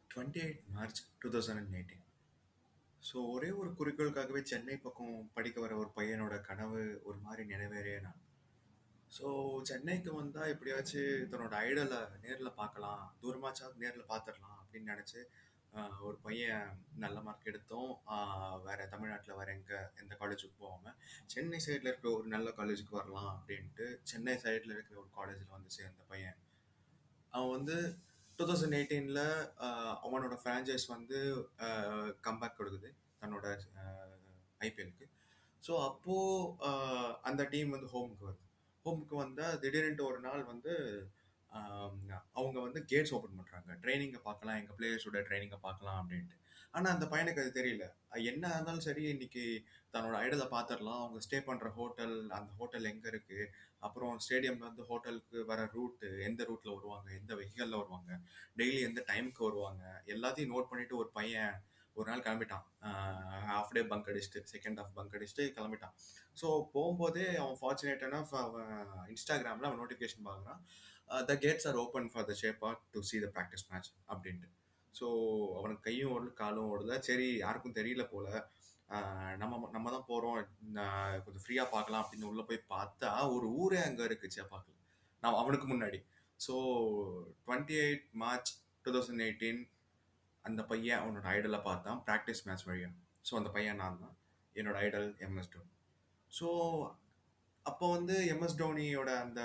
Twenty eight March two thousand and eighteen so ஒரே ஒரு குறிக்கோளுக்காகவே சென்னை பக்கம் படிக்க வர ஒரு பையனோட கனவு ஒரு மாதிரி நிறைவேறிய நான் ஸோ சென்னைக்கு வந்தால் எப்படியாச்சும் தன்னோட ஐடலை நேரில் பார்க்கலாம் தூரமாச்சாவது நேரில் பார்த்துடலாம் அப்படின்னு நினச்சி ஒரு பையன் நல்ல மார்க் எடுத்தோம் ஆஹ் வேற தமிழ்நாட்டில் வேற எங்கே எந்த காலேஜுக்கு போகாமல் சென்னை சைடில் இருக்கிற ஒரு நல்ல காலேஜுக்கு வரலாம் அப்படின்ட்டு சென்னை சைடில் இருக்கிற ஒரு காலேஜில் வந்து சேர்ந்த பையன் அவன் வந்து டூ தௌசண்ட் எயிட்டீனில் அவனோட ஃப்ரான்ச்சைஸ் வந்து கம்பேக் கொடுக்குது தன்னோட ஐபிஎலுக்கு ஸோ அப்போது அந்த டீம் வந்து ஹோமுக்கு வருது ஹோமுக்கு வந்தால் திடீர்னு ஒரு நாள் வந்து ஆம், அவங்க வந்து கேட்ஸ் ஓப்பன் பண்ணுறாங்க ட்ரைனிங்கை பார்க்கலாம் எங்கள் பிளேயர்ஸோட ட்ரைனிங்கை பார்க்கலாம் அப்படின்ட்டு ஆனால் அந்த பையனுக்கு அது தெரியல அஹ் என்ன இருந்தாலும் சரி இன்னைக்கு தன்னோட ஐடலை பார்த்துடலாம் அவங்க ஸ்டே பண்ணுற ஹோட்டல் அந்த ஹோட்டல் எங்கே இருக்குது அப்புறம் ஸ்டேடியம்ல இருந்து ஹோட்டலுக்கு வர ரூட்டு எந்த ரூட்டில் வருவாங்க எந்த வெஹிக்கலில் வருவாங்க டெய்லி எந்த டைமுக்கு வருவாங்க எல்லாத்தையும் நோட் பண்ணிட்டு ஒரு பையன் ஒரு நாள் கிளம்பிட்டான் ஹாஃப் டே பங்க் அடிச்சுட்டு செகண்ட் ஹாஃப் பங்க் அடிச்சுட்டு கிளம்பிட்டான் ஸோ போகும்போதே அவன் ஃபார்ச்சுனேட்டான அவன் இன்ஸ்டாகிராமில் அவன் நோட்டிஃபிகேஷன் பார்க்குறான் the gates are open for the Chepauk to see the practice match அப்படின்ட்டு ஸோ அவனுக்கு கையும் ஓடல காலும் ஓடல சரி யாருக்கும் தெரியல போல ஆஹ் நம்ம நம்ம தான் போகிறோம் கொஞ்சம் ஃப்ரீயாக பார்க்கலாம் அப்படின்னு உள்ளே போய் பார்த்தா ஒரு ஊரே அங்கே இருக்குது சேப்பாக்கில் நான் அவனுக்கு முன்னாடி so twenty eight March two thousand eighteen அந்த பையன் அவனோட ஐடலை பார்த்தான் ப்ராக்டிஸ் மேட்ச் வழியா ஸோ அந்த பையன் நான் தான் என்னோட ஐடல் எம்எஸ் டோனி ஸோ அப்போ வந்து எம்எஸ் டோனியோட அந்த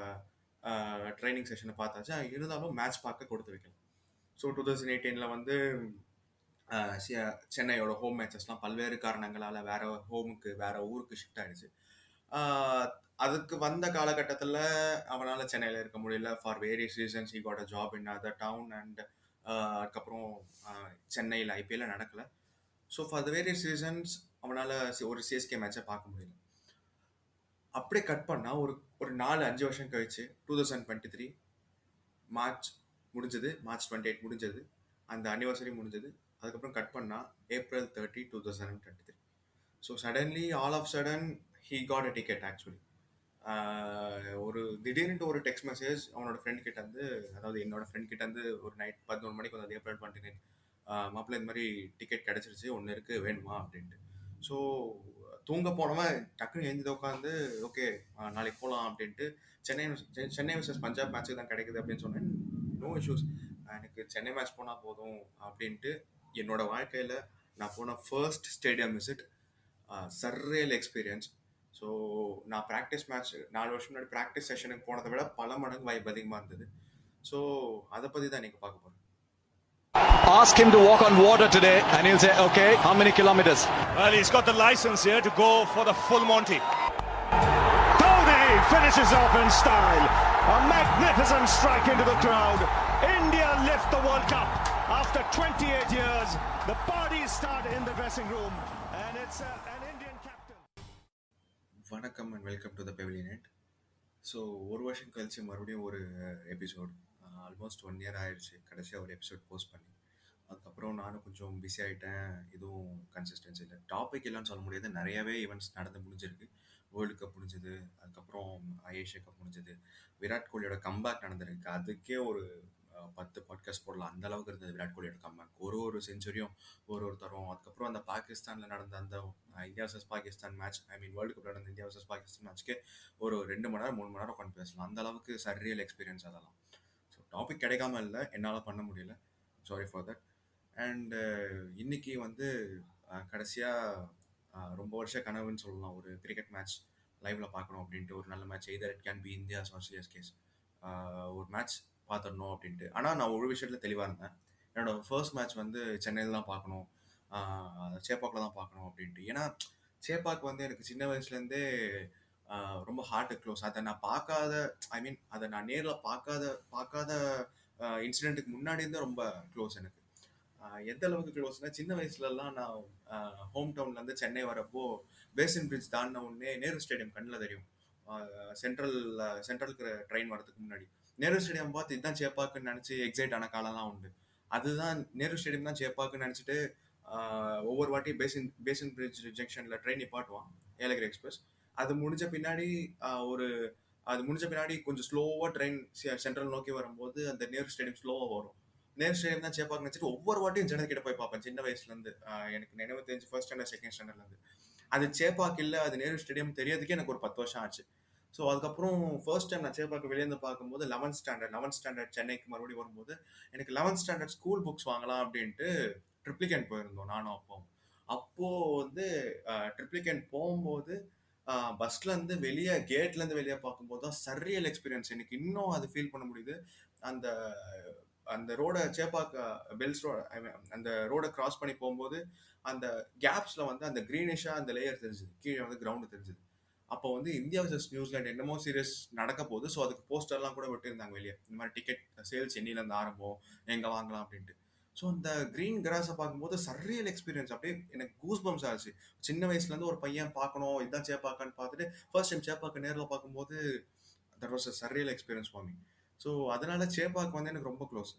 ட்ரைனிங் செஷனை பார்த்தாச்சா இருந்தாலும் மேட்ச் பார்க்க கொடுத்து வைக்கல ஸோ டூ தௌசண்ட் எயிட்டீனில் வந்து ஆஹ் சி- சென்னையோட ஹோம் மேட்சஸ்லாம் பல்வேறு காரணங்களால் வேற ஹோமுக்கு வேற ஊருக்கு ஷிஃப்ட் ஆயிடுச்சு ஆஹ் அதுக்கு வந்த காலகட்டத்தில் அவனால் சென்னையில் இருக்க முடியல for various reasons he got a job in other town and அதுக்கப்புறம் சென்னையில் ஐபிஎல்ல நடக்கல so for the various reasons அவனால் ஒரு சிஎஸ்கே மேட்சை பார்க்க முடியல அப்படியே கட் பண்ணால் ஒரு ஒரு நாலு அஞ்சு வருஷம் கழிச்சு two thousand twenty three March முடிஞ்சது மார்ச் டுவெண்ட்டி எயிட் முடிஞ்சது அந்த அனிவர்சரி முடிஞ்சது அதுக்கப்புறம் கட் பண்ணால் April thirty two thousand twenty three so suddenly all of sudden he got a ticket actually ஒரு திடீர்னு ஒரு டெக்ஸ்ட் மெசேஜ் அவனோட ஃப்ரெண்ட் கிட்ட வந்து அதாவது என்னோட ஃப்ரெண்ட் கிட்ட வந்து ஒரு நைட் பதினொரு மணிக்கு வந்து ஏப்ரல் டுவெண்ட்டி நைன் மாப்பிள்ள இந்த மாதிரி டிக்கெட் கிடச்சிருச்சு ஒன்று இருக்குது வேணுமா அப்படின்ட்டு ஸோ தூங்க போனவன் டக்குன்னு எழுந்து உட்காந்து ஓகே நாளைக்கு போகலாம் அப்படின்ட்டு சென்னை செ- சென்னை வர்சஸ் பஞ்சாப் மேட்ச்சு தான் கிடைக்குது அப்படின்னு சொன்னேன் நோ இஷ்யூஸ் எனக்கு சென்னை மேட்ச் போனால் போதும் அப்படின்ட்டு என்னோட வாழ்க்கையில் நான் போன first stadium visit surreal experience so நான் ப்ராக்டிஸ் மேட்ச் நாலு வருஷம் முன்னாடி ப்ராக்டிஸ் செஷனுக்கு போனதை விட பல மடங்கு வைப் அதிகமாக இருந்தது ஸோ அதை பற்றி தான் நீங்கள் பார்க்க போகிறேன் Ask him to walk on water today, and he'll say, okay, how many kilometers? Well, he's got the license here to go for the full Monty. Dhoni finishes off in style. A magnificent strike into the crowd. India lift the World Cup. After 28 years, the parties start in the dressing room. And it's uh, an Indian captain. வணக்கம் and welcome to the பெவிலியனேட் so ஒரு வருஷம் கழிச்சு மறுபடியும் ஒரு episode almost one year ஆயிடுச்சு கடைசியாக ஒரு எபிசோட் போஸ்ட் பண்ணி அதுக்கப்புறம் நானும் கொஞ்சம் பிஸி ஆகிட்டேன் எதுவும் கன்சிஸ்டன்சி இல்லை டாபிக் இல்லைன்னு சொல்ல முடியாது நிறையவே ஈவெண்ட்ஸ் நடந்து முடிஞ்சிருக்கு வேர்ல்டு கப் முடிஞ்சது அதுக்கப்புறம் ஏஷியா கப் முடிஞ்சது விராட் கோலியோட கம்பேக் நடந்திருக்கு அதுக்கே ஒரு அஹ், பத்து பாட்காஸ்ட் போடலாம் அந்த அளவுக்கு இருந்தது விராட் கோலியோட கம்பேக் ஒரு ஒரு செஞ்சுரியும் ஒரு ஒரு தரும் அதுக்கப்புறம் அந்த பாகிஸ்தானில் நடந்த அந்த uh, India versus Pakistan match I mean world cup நடந்த இந்தியா வர்சஸ் பாகிஸ்தான் மேட்ச்க்கு ஒரு ரெண்டு மணி நேரம் மூணு மணி நேரம் உட்காந்து பேசலாம் அந்த அளவுக்கு சர்ரியல் எக்ஸ்பீரியன்ஸ் அதெல்லாம் ஸோ டாபிக் கிடைக்காம இல்லை என்னால் பண்ண முடியல சாரி ஃபார் தட் அண்ட் இன்னைக்கு வந்து கடைசியாக ரொம்ப வருஷ கனவுன்னு சொல்லலாம் ஒரு கிரிக்கெட் மேட்ச் லைவ்ல பார்க்கணும் அப்படின்ட்டு ஒரு நல்ல match either it can be India's or CSK's ஒரு மேட்ச் பார்த்துடணும் அப்படின்ட்டு ஆனால் நான் ஒரு விஷயத்தில் தெளிவாக இருந்தேன் என்னோட ஃபர்ஸ்ட் மேட்ச் வந்து சென்னையில் தான் பார்க்கணும் சேப்பாக்கில் தான் பார்க்கணும் அப்படின்ட்டு ஏன்னா சேப்பாக் வந்து எனக்கு சின்ன வயசுலேருந்தே ரொம்ப ஹார்ட் க்ளோஸ் அதை நான் பார்க்காத ஐ மீன் அதை நான் நேரில் பார்க்காத பார்க்காத இன்சிடெண்ட்டுக்கு முன்னாடி இருந்தே ரொம்ப க்ளோஸ் எனக்கு ஆஹ் எந்த அளவுக்கு க்ளோஸ்னா சின்ன வயசுலலாம் நான் ஹோம் டவுன்லேருந்து சென்னை வரப்போ பேசின் பிரிட்ஜ் தாண்டின உடனே நேரு ஸ்டேடியம் கண்ணில் தெரியும் சென்ட்ரல் சென்ட்ரலுக்கு ட்ரெயின் வரதுக்கு முன்னாடி நேரு ஸ்டேடியம் பார்த்து இதுதான் சேப்பாக்குன்னு நினச்சி எக்ஸைட் ஆன காலம்லாம் உண்டு அதுதான் நேரு ஸ்டேடியம் தான் சேப்பாக்குன்னு நினச்சிட்டு ஒவ்வொரு வாட்டி பேசின் பேசின் பிரிட்ஜ் ஜங்ஷனில் ட்ரெயின் நிப்பாட்டுவான் ஏலகிரி எக்ஸ்பிரஸ் அது முடிஞ்ச பின்னாடி ஆஹ் ஒரு அது முடிஞ்ச பின்னாடி கொஞ்சம் ஸ்லோவாக ட்ரெயின் சென்ட்ரல் நோக்கி வரும்போது அந்த நேரு ஸ்டேடியம் ஸ்லோவாக வரும் நேரு ஸ்டேடியம் தான் சேப்பாக்கு நினச்சிட்டு ஒவ்வொரு வாட்டியும் ஜனது கிட்ட போய் பார்ப்பேன் சின்ன வயசுலேருந்து எனக்கு நினைவு தெரிஞ்சு ஃபர்ஸ்ட் ஸ்டாண்டர்ட் செகண்ட் ஸ்டாண்டர்ட்லேருந்து அது சேப்பாக்கு இல்லை அது நேரு ஸ்டேடியம் தெரியறதுக்கே எனக்கு ஒரு பத்து வருஷம் ஆச்சு ஸோ அதுக்கப்புறம் ஃபர்ஸ்ட் டைம் நான் சேப்பாக்கு வெளியேந்து பார்க்கும்போது லெவன்த் ஸ்டாண்டர்ட் லெவன்த் ஸ்டாண்டர்ட் சென்னைக்கு மறுபடியும் வரும்போது எனக்கு லெவன்த் ஸ்டாண்டர்ட் ஸ்கூல் புக்ஸ் வாங்கலாம் அப்படின்ட்டு ட்ரிப்ளிகேன் போயிருந்தோம் நானும் அப்போவும் அப்போது வந்து ட்ரிப்ளிகேன் போகும்போது பஸ்ல இருந்து வெளியே கேட்ல இருந்து வெளியே பார்க்கும்போது தான் சரியல் எக்ஸ்பீரியன்ஸ் எனக்கு இன்னும் அது ஃபீல் பண்ண முடியுது அந்த அந்த ரோட சேப்பாக்க பெல்ஸ் ரோட அந்த ரோட கிராஸ் பண்ணி போகும்போது அந்த கேப்ஸ்ல வந்து அந்த கிரீனிஷா அந்த லேயர் தெரிஞ்சுது கீழே வந்து கிரவுண்டு தெரிஞ்சுது அப்போ வந்து இந்தியா வர்சஸ் நியூசிலாந்து என்னமோ சீரியஸ் நடக்க போகுது ஸோ அதுக்கு போஸ்டர்லாம் கூட விட்டுருந்தாங்க வெளியே இந்த மாதிரி டிக்கெட் சேல்ஸ் எண்ணிலேருந்து ஆரம்பம் எங்கே வாங்கலாம் அப்படின்ட்டு ஸோ அந்த க்ரீன் கிராஸை பார்க்கும்போது சரியல் எக்ஸ்பீரியன்ஸ் அப்படியே எனக்கு கூஸ் பம்ஸ் ஆச்சு சின்ன வயசுலேருந்து ஒரு பையன் பார்க்கணும் இதுதான் சேப்பாக்கான்னு பார்த்துட்டு ஃபர்ஸ்ட் டைம் சேப்பாக்க நேரில் பார்க்கும்போது that was a surreal experience for me so அதனால சேப்பாக்கு வந்து எனக்கு ரொம்ப க்ளோஸ்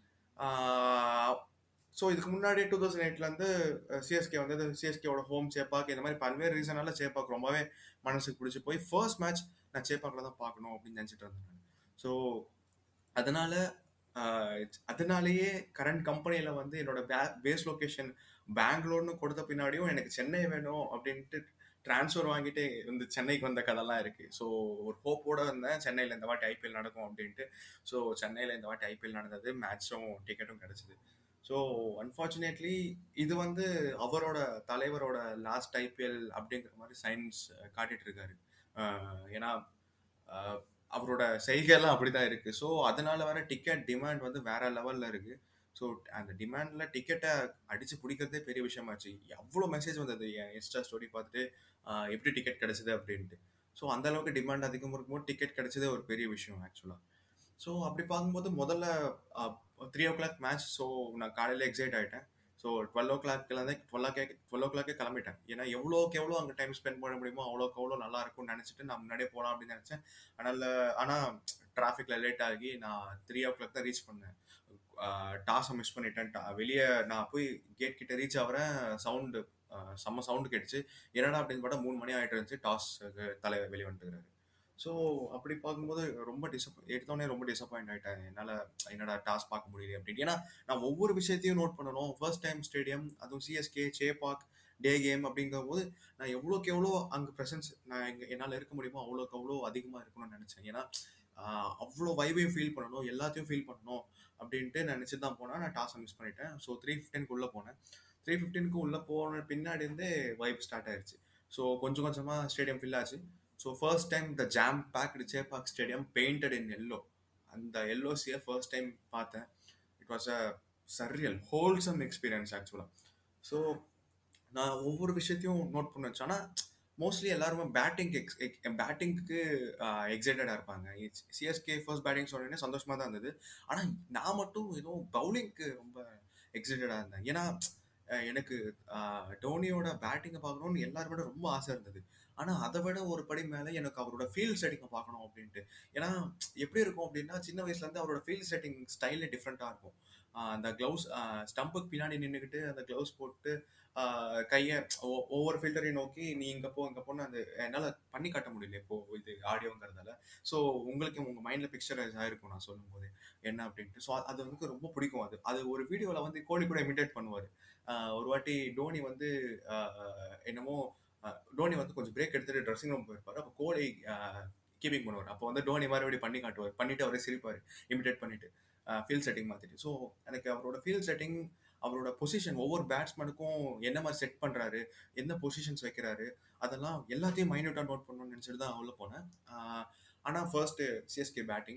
ஸோ இதுக்கு முன்னாடி டூ தௌசண்ட் எயிட்லேருந்து சிஎஸ்கே வந்து சிஎஸ்கேவோட ஹோம் சேப்பாக் இந்த மாதிரி பல்வேறு ரீசனால சேப்பாக் ரொம்பவே மனசுக்கு பிடிச்சி போய் ஃபர்ஸ்ட் மேட்ச் நான் சேப்பாக்கில் தான் பார்க்கணும் அப்படின்னு நினச்சிட்டு இருந்தேன் நான் ஸோ அதனால அதனாலேயே கரண்ட் கம்பெனியில் வந்து என்னோட பே பேஸ் லொக்கேஷன் பெங்களூர்னு கொடுத்த பின்னாடியும் எனக்கு சென்னை வேணும் அப்படின்ட்டு ட்ரான்ஸ்ஃபர் வாங்கிட்டு இந்த சென்னைக்கு வந்த கதைலாம் இருக்குது ஸோ ஒரு ஹோப்போட இருந்தேன் சென்னையில் இந்த வாட்டி ஐபிஎல் நடக்கும் அப்படின்ட்டு ஸோ சென்னையில் இந்த வாட்டி ஐபிஎல் நடந்தது மேட்சும் டிக்கெட்டும் கிடச்சிது ஸோ அன்ஃபார்ச்சுனேட்லி இது வந்து அவரோட தலைவரோட லாஸ்ட் ஐபிஎல் அப்படிங்கிற மாதிரி சயின்ஸ் காட்டிட்டு இருக்காரு ஏன்னா அவரோட செய்கைலாம் அப்படி தான் இருக்குது ஸோ அதனால வர டிக்கெட் டிமாண்ட் வந்து வேற லெவலில் இருக்குது ஸோ அந்த டிமாண்டில் டிக்கெட்டை அடித்து பிடிக்கிறதே பெரிய விஷயமாச்சு எவ்வளோ மெசேஜ் வந்தது என் இன்ஸ்டா ஸ்டோரி பார்த்துட்டு எப்படி டிக்கெட் கிடச்சிது அப்படின்ட்டு ஸோ அந்த அளவுக்கு டிமாண்ட் அதிகமாக இருக்கும்போது டிக்கெட் கிடச்சதே ஒரு பெரிய விஷயம் ஆக்சுவலாக ஸோ அப்படி பார்க்கும்போது முதல்ல three o'clock match so நான் காலையில் எக்ஸைட் ஆகிட்டேன் ஸோ டுவெல் ஓ கிளாக்லேருந்து டுவெல் ஓ கிளாக் டுவெல் ஓ கிளாக்கே கிளம்பிட்டேன் ஏன்னா எவ்வளோக்கு எவ்வளோ அங்கே டைம் ஸ்பெண்ட் பண்ண முடியுமோ அவ்வளோக்கு அவ்வளோ நல்லா இருக்கும்னு நினச்சிட்டு நான் முன்னாடியே போகலாம் அப்படின்னு நினச்சேன் அதனால் ஆனால் டிராஃபிக்கில் லேட் ஆகி நான் த்ரீ ஓ கிளாக் தான் ரீச் பண்ணேன் டாஸை மிஸ் பண்ணிட்டேன் வெளியே நான் போய் கேட் கிட்ட ரீச் ஆகிறேன் சவுண்டு செம்ம சவுண்டு கேட்டுச்சு என்னடா அப்படின்னு பார்த்தா மூணு மணி ஆகிட்டு இருந்துச்சு டாஸ் தலைவர் வெளியே வந்துட்டுருக்காரு ஸோ அப்படி பார்க்கும்போது ரொம்ப டிசப் எடுத்தோடனே ரொம்ப டிசப்பாயிண்ட் ஆகிட்டேன் என்னால் என்னடா டாஸ் பார்க்க முடியல அப்படின்னு ஏன்னா நான் ஒவ்வொரு விஷயத்தையும் நோட் பண்ணணும் ஃபர்ஸ்ட் டைம் ஸ்டேடியம் அதுவும் சிஎஸ்கே சேபாக் டே கேம் அப்படிங்கும் போது நான் எவ்வளோக்கு எவ்வளோ அங்கே ப்ரெசன்ஸ் நான் எங்கே என்னால் இருக்க முடியுமோ அவ்வளோக்கு அவ்வளோ அதிகமாக இருக்கணும்னு நினச்சேன் ஏன்னா அவ்வளோ வைபையும் ஃபீல் பண்ணணும் எல்லாத்தையும் ஃபீல் பண்ணணும் அப்படின்ட்டு நினச்சி தான் போனேன் நான் டாஸை மிஸ் பண்ணிட்டேன் ஸோ த்ரீ ஃபிஃப்டீனுக்கு உள்ளே போனேன் த்ரீ ஃபிஃப்டீனுக்கு உள்ளே போன பின்னாடி இருந்தே வைப் ஸ்டார்ட் ஆயிடுச்சு ஸோ கொஞ்சம் கொஞ்சமாக ஸ்டேடியம் ஃபில் ஆச்சு so first time the jam packed Chepauk stadium painted in yellow அந்த எல்லோசியை ஃபர்ஸ்ட் டைம் பார்த்தேன் it was a surreal wholesome experience ஆக்சுவலாக ஸோ நான் ஒவ்வொரு விஷயத்தையும் நோட் பண்ண வச்சேன் ஆனால் மோஸ்ட்லி எல்லாருமே பேட்டிங் எக்ஸ் பேட்டிங்க்கு எக்ஸைட்டடாக இருப்பாங்க சிஎஸ்கே ஃபர்ஸ்ட் பேட்டிங் சொன்னோடனே சந்தோஷமாக தான் இருந்தது ஆனால் நான் மட்டும் ஏதோ பவுலிங்க்கு ரொம்ப எக்ஸைட்டடாக இருந்தேன் ஏன்னா எனக்கு டோனியோட பேட்டிங்கை பார்க்கணும்னு எல்லாரும் விட ரொம்ப ஆசை இருந்தது ஆனால் அதை விட ஒரு படி மேலே எனக்கு அவரோட ஃபீல்ட் செட்டிங்கை பார்க்கணும் அப்படின்ட்டு ஏன்னா எப்படி இருக்கும் அப்படின்னா சின்ன வயசுலேருந்து அவரோட ஃபீல்ட் செட்டிங் ஸ்டைலே டிஃப்ரெண்ட்டாக இருக்கும் அந்த க்ளவுஸ் ஸ்டம்புக்கு பின்னாடி நின்றுக்கிட்டு அந்த க்ளவுஸ் போட்டு கையை ஒவ்வொரு ஃபில்டரையும் நோக்கி நீ இங்கே போ இங்கே போன்னு அந்த என்னால் பண்ணி காட்ட முடியல இப்போ இது ஆடியோங்கிறதால ஸோ உங்களுக்கு உங்கள் மைண்டில் பிக்சரைஸ் ஆகிருக்கும் நான் சொல்லும் போது என்ன அப்படின்ட்டு ஸோ அது வந்து ரொம்ப பிடிக்கும் அது அது ஒரு வீடியோவில் வந்து கோழி கூட இமிடேட் பண்ணுவார் ஒரு வாட்டி டோனி வந்து என்னமோ டோனி வந்து கொஞ்சம் பிரேக் எடுத்துட்டு ட்ரெஸ்ஸிங் ரூம் போயிருப்பார் அப்போ கோழி கீப்பிங் பண்ணுவார் அப்போ வந்து டோனி மறுபடி பண்ணி காட்டுவார் பண்ணிட்டு அவரே சிரிப்பார் இமிடேட் பண்ணிட்டு ஃபீல்ட் செட்டிங் மாற்றிட்டு ஸோ எனக்கு அவரோட ஃபீல்ட் செட்டிங் அவரோட பொசிஷன் ஒவ்வொரு பேட்ஸ்மேனுக்கும் என்ன மாதிரி செட் பண்ணுறாரு எந்த பொசிஷன்ஸ் வைக்கிறாரு அதெல்லாம் எல்லாத்தையும் மைன்யூட்டாக நோட் பண்ணணும்னு நினச்சிட்டு தான் உள்ள போனேன் ஆனால் first CSK batting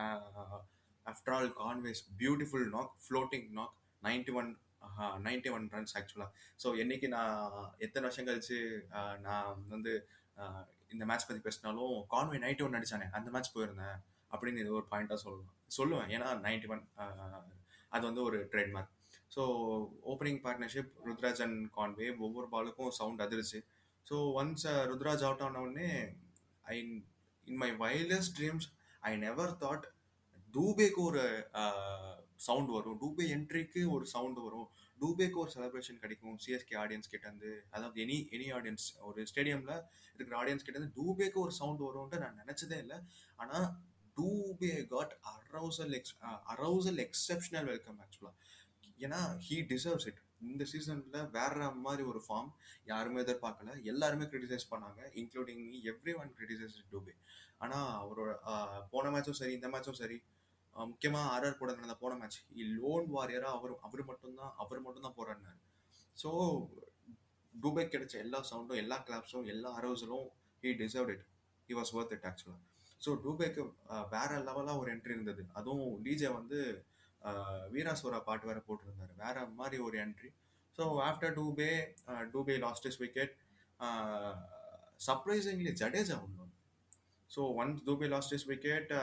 after all Conway's beautiful knock floating knock ninety one ninety one runs ஆக்சுவலாக ஸோ என்னைக்கு நான் எத்தனை வருஷம் கழிச்சு நான் வந்து இந்த மேட்ச் பற்றி பேசினாலும் கான்வே நைன்டி ஒன் அடிச்சானே அந்த மேட்ச் போயிருந்தேன் அப்படின்னு இது ஒரு பாயிண்ட்டாக சொல்லலாம் சொல்லுவேன் ஏன்னா நைன்டி ஒன் அது வந்து ஒரு trademark so opening partnership Ruturaj and Conway ஒவ்வொரு பாலுக்கும் சவுண்ட் அதிர்ச்சு ஸோ ஒன்ஸ் ருத்ராஜ் அவுட் ஆன உடனே I in my wildest dreams I never thought டூபேக்கு ஒரு சவுண்ட் வரும் டூபே என்ட்ரிக்கு ஒரு சவுண்ட் வரும் டூபேக்கு ஒரு செலிப்ரேஷன் கிடைக்கும் சிஎஸ்கே ஆடியன்ஸ் கிட்டேருந்து அதாவது எனி எனி ஆடியன்ஸ் ஒரு ஸ்டேடியமில் இருக்கிற ஆடியன்ஸ் கிட்டேருந்து டூபேக்கு ஒரு சவுண்ட் வரும்ன்ட்டு நான் நினச்சதே இல்லை ஆனால் Dube got arousal ex arousal exceptional welcome ஆக்சுவலாக ஏன்னா ஹீ டிசர்வ்ஸ் இட் இந்த சீசன்ல வேற மாதிரி ஒரு ஃபார்ம் யாருமே எதிர்பார்க்கல எல்லாருமே கிரிட்டிசைஸ் பண்ணாங்க including every one criticize Dube ஆனா அவரோட ஆஹ், போன மேட்சும் சரி இந்த மேட்சும் சரி ஆஹ், முக்கியமா ஆர்ஆர் கூட நடந்த போன மேட்ச் லோன் வாரியரா அவர் அவர் மட்டும்தான் அவர் மட்டும்தான் போராடினாரு ஸோ டூபே கிடைச்ச எல்லா சவுண்டும் எல்லா கிளாப்ஸும் எல்லா அரோஸலும் he deserve it he was worth it ஆக்சுவலாக ஸோ டூபேக்கு ஆஹ், வேற லெவலாக ஒரு என்ட்ரி இருந்தது அதுவும் டிஜே வந்து ஆஹ், வீராசோரா பாட்டு வேற போட்டிருந்தாரு வேற மாதிரி ஒரு entry so after Dube Dube lost his wicket surprisingly Jadeja ஒன்று so once Dube lost his wicket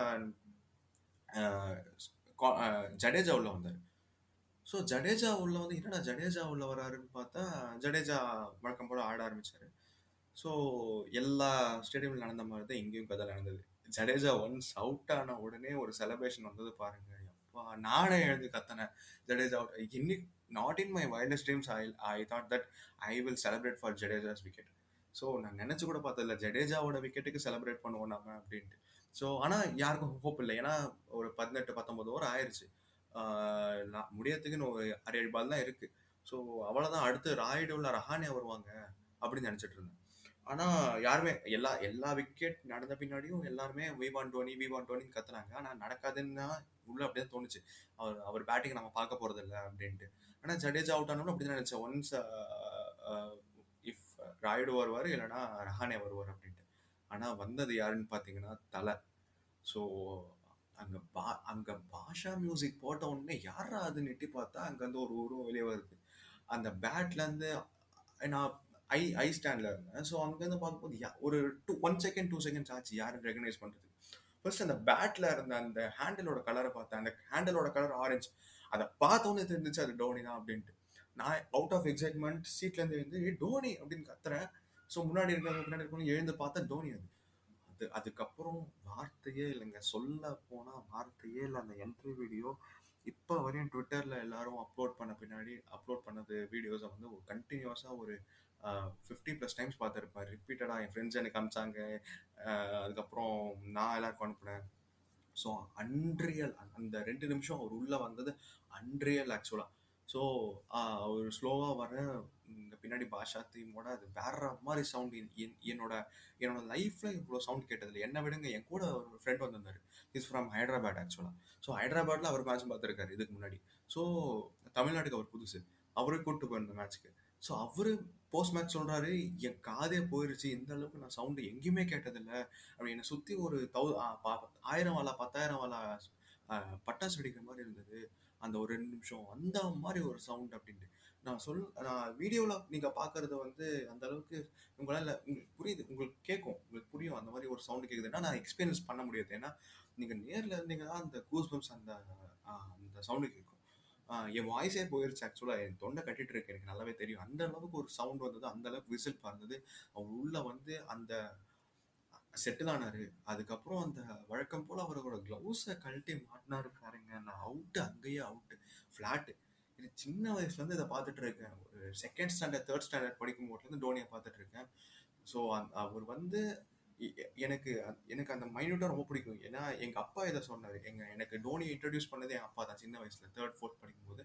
Jadeja உள்ள வந்தார் ஸோ ஜடேஜா உள்ள வந்து என்னடா ஜடேஜா உள்ள வராருன்னு பார்த்தா ஜடேஜா வழக்கம் போல ஆட ஆரம்பிச்சாரு ஸோ எல்லா ஸ்டேடியம்ல நடந்த மாதிரி தான் இங்கேயும் கதை நடந்தது ஜடேஜா ஒன்ஸ் அவுட் ஆன உடனே ஒரு செலிப்ரேஷன் வந்தது பாருங்க அப்பா நானே எழுந்து கத்தனேன் ஜடேஜா அவுட் இன்னைக்கு not in my wildest dreams I I thought that I will celebrate for Jadeja's wicket so நான் நினச்சி கூட பார்த்ததில்ல ஜடேஜாவோட விக்கெட்டுக்கு செலிப்ரேட் பண்ணுவோம் நம்ம அப்படின்ட்டு ஸோ ஆனால் யாருக்கும் ஹோப் இல்லை ஏன்னா ஒரு பதினெட்டு பத்தொன்பது ஓவர் ஆயிடுச்சு ஆஹ் நான் முடியறதுக்குன்னு ஒரு அரை ஏழு பால் தான் இருக்கு ஸோ அவ்வளோதான் அடுத்து ராய்டுல ரஹானே வருவாங்க அப்படின்னு நினச்சிட்டு இருந்தேன் ஆனால் யாருமே எல்லா எல்லா விக்கெட் நடந்த பின்னாடியும் எல்லாருமே விவான் டோனி விவான் டோனின்னு கத்துனாங்க ஆனால் நடக்காதுன்னு தான் உள்ள அப்படியே தோணுச்சு அவர் அவர் பேட்டிங் நம்ம பார்க்க போறது இல்லை அப்படின்ட்டு ஆனால் ஜடேஜா அவுட் ஆனாலும் அப்படி தான் நினச்சேன் ஒன்ஸ் இஃப் ராய்டு வருவார் இல்லைன்னா ரஹானே வருவார் அப்படின்ட்டு ஆனால் வந்தது யாருன்னு பார்த்தீங்கன்னா தலை ஸோ அங்கே பா அங்கே பாஷா மியூசிக் போட்ட உடனே யாரா அதுன்னு எட்டி பார்த்தா அங்கேருந்து ஒரு உருவம் வெளியே வருது அந்த பேட்லேருந்து நான் ஐ ஐ ஸ்டாண்டில் இருந்தேன் ஸோ அங்கேருந்து பார்க்கும்போது யா ஒரு two one second two seconds ஆச்சு யாருன்னு ரெகனைஸ் பண்ணுறது ஃபர்ஸ்ட் அந்த பேட்டில் இருந்த அந்த ஹேண்டிலோட கலரை பார்த்தேன் அந்த ஹேண்டிலோட கலர் ஆரஞ்சு அதை பார்த்தோன்னே தெரிஞ்சிச்சு அது டோனி தான் அப்படின்ட்டு நான் அவுட் ஆஃப் எக்ஸைட்மெண்ட் சீட்லேருந்து எழுந்து "ஏய், டோனி அப்படின்னு கத்துறேன் ஸோ முன்னாடி இருக்கிறவங்க பின்னாடி இருக்கவங்க எழுந்து பார்த்தா டோனி அது அது அதுக்கப்புறம் வார்த்தையே இல்லைங்க சொல்ல போனால் வார்த்தையே இல்லை அந்த என்ட்ரி வீடியோ இப்போ வரையும் ட்விட்டரில் எல்லாரும் அப்லோட் பண்ண பின்னாடி அப்லோட் பண்ணது வீடியோஸை வந்து ஒரு கண்டினியூஸாக ஒரு ஃபிஃப்டி ப்ளஸ் டைம்ஸ் பார்த்துருப்பேன் ரிப்பீட்டடாக என் ஃப்ரெண்ட்ஸ் எனக்கு அமிச்சாங்க ஆஹ் அதுக்கப்புறம் நான் எல்லாருக்கும் அனுப்புனேன் ஸோ அன்ரியல் அந்த ரெண்டு நிமிஷம் அவர் உள்ளே வந்தது அன்ரியல் ஆக்சுவலாக ஸோ அவர் ஸ்லோவாக வர இந்த பின்னாடி பாஷா தீமோட அது வேற மாதிரி சவுண்ட் என்னோட என்னோட லைஃப்பில் இவ்வளோ சவுண்ட் கேட்டதில்லை என்ன விடுங்க என் கூட ஒரு ஃப்ரெண்ட் வந்திருந்தாரு இஸ் ஃப்ரம் ஹைதராபாத் ஆக்சுவலாக ஸோ ஹைதராபாத்தில் அவர் மேட்ச் பார்த்துருக்காரு இதுக்கு முன்னாடி ஸோ தமிழ்நாட்டுக்கு அவர் புதுசு அவரே கூப்பிட்டு போயிருந்த மேட்ச்க்கு ஸோ அவரு போஸ்ட் மேட்ச் சொல்றாரு என் காதே போயிருச்சு இந்த அளவுக்கு நான் சவுண்டு எங்கேயுமே கேட்டதில்ல அப்படி என்னை சுற்றி ஒரு தௌ ஆ, பா- ஆயிரம் வாலா பத்தாயிரம் வாலா ஆ, பட்டாசு வெடிக்கிற மாதிரி இருந்தது அந்த ஒரு ரெண்டு நிமிஷம் அந்த மாதிரி ஒரு சவுண்ட் அப்படின்ட்டு நான் சொல் நான் வீடியோவில் நீங்கள் பார்க்கறது வந்து அந்த அளவுக்கு உங்களால் உங்களுக்கு புரியுது உங்களுக்கு கேட்கும் உங்களுக்கு புரியும் அந்த மாதிரி ஒரு சவுண்டு கேட்குதுன்னா நான் எக்ஸ்பீரியன்ஸ் பண்ண முடியாது ஏன்னா நீங்கள் நேரில் இருந்தீங்கன்னா அந்த கூஸ் பம்ப்ஸ் அந்த ஆ, அந்த சவுண்டு கேட்கும் ஆ, என் வாய்ஸே போயிருச்சு ஆக்சுவலாக என் தொண்டை கட்டிட்டு இருக்கு எனக்கு நல்லாவே தெரியும் அந்த அளவுக்கு ஒரு சவுண்ட் வந்தது அந்த அளவுக்கு விசில் பறந்தது அவர் உள்ள வந்து அந்த செட்டில் ஆனாரு அதுக்கப்புறம் அந்த வழக்கம் போல அவரோட கிளவுஸை கழட்டி மாட்டினாரு பாருங்க நான் அவுட்டு அங்கேயே அவுட்டு ஃப்ளாட்டு இது சின்ன வயசுல இருந்து இதை பார்த்துட்டு இருக்கேன் ஒரு செகண்ட் ஸ்டாண்டர்ட் தேர்ட் ஸ்டாண்டர்ட் படிக்கும் போதுலேருந்து டோனியை பார்த்துட்டு இருக்கேன் ஸோ அவர் வந்து எ- எ- எனக்கு அ- எனக்கு அந்த மைன்யூட்டாக ரொம்ப பிடிக்கும் ஏன்னா எங்கள் அப்பா இதை சொன்னார் எங்க எனக்கு டோனியை இன்ட்ரடியூஸ் பண்ணது என் அப்பா தான் சின்ன வயசில் தேர்ட் ஃபோர்த் படிக்கும்போது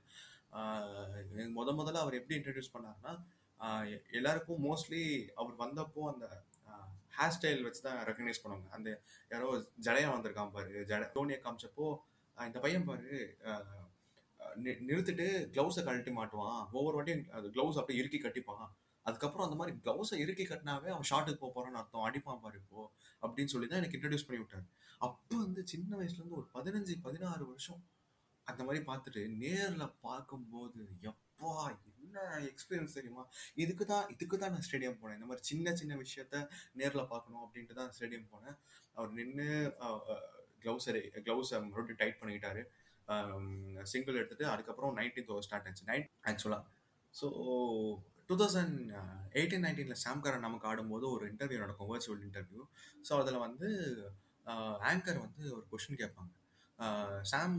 ஆஹ் எனக்கு முத முதல்ல அவர் எப்படி இன்ட்ரடியூஸ் பண்ணாருன்னா ஆஹ் எ- எல்லாருக்கும் மோஸ்ட்லி அவர் வந்தப்போ அந்த ஹேர் ஸ்டைல் வச்சு தான் ரெக்கக்னைஸ் பண்ணுவாங்க அந்த யாரோ ஜடையா வந்திருக்கான் பாரு ஜட டோனியை காமிச்சப்போ ஆஹ் இந்த பையன் பாரு ஆஹ் நி- நிறுத்திட்டு க்ளவுஸை கழட்டி மாட்டுவான் ஒவ்வொரு வாட்டியும் அது க்ளவுஸ் அப்படியே இறுக்கி கட்டிப்பான் அதுக்கப்புறம் அந்த மாதிரி க்ளவுஸை இறுக்கி கட்டினாவே அவன் ஷார்ட்டுக்கு போக போறான்னு அர்த்தம் அடிப்பான் பாரு இப்போ அப்படின்னு சொல்லி தான் எனக்கு இன்ட்ரடியூஸ் பண்ணி விட்டாரு அப்போ வந்து சின்ன வயசுல இருந்து ஒரு பதினஞ்சு பதினாறு வருஷம் அந்த மாதிரி பார்த்துட்டு நேர்ல பார்க்கும்போது எப்பா என்ன எக்ஸ்பீரியன்ஸ் தெரியுமா இதுக்கு தான் இதுக்கு தான் நான் ஸ்டேடியம் போனேன் இந்த மாதிரி சின்ன சின்ன விஷயத்த நேர்ல பார்க்கணும் அப்படின்ட்டு தான் ஸ்டேடியம் போனேன் அவர் நின்று க்ளவுஸை க்ளவுஸை மறுபடியும் டைட் பண்ணிக்கிட்டாரு சிங்கிள் எடுத்துட்டு அதுக்கப்புறம் நைன்டீன்த் ஓவர் ஸ்டார்ட் ஆச்சு நைட் ஆக்சுவலாக ஸோ டூ தௌசண்ட் எயிட்டீன் நைன்டீனில் சாம்காரன் நமக்கு ஆடும்போது ஒரு இன்டர்வியூ நடக்கும் வர்ச்சுவல் இன்டர்வியூ ஸோ அதில் வந்து ஆங்கர் வந்து ஒரு கொஷின் கேட்பாங்க சாம்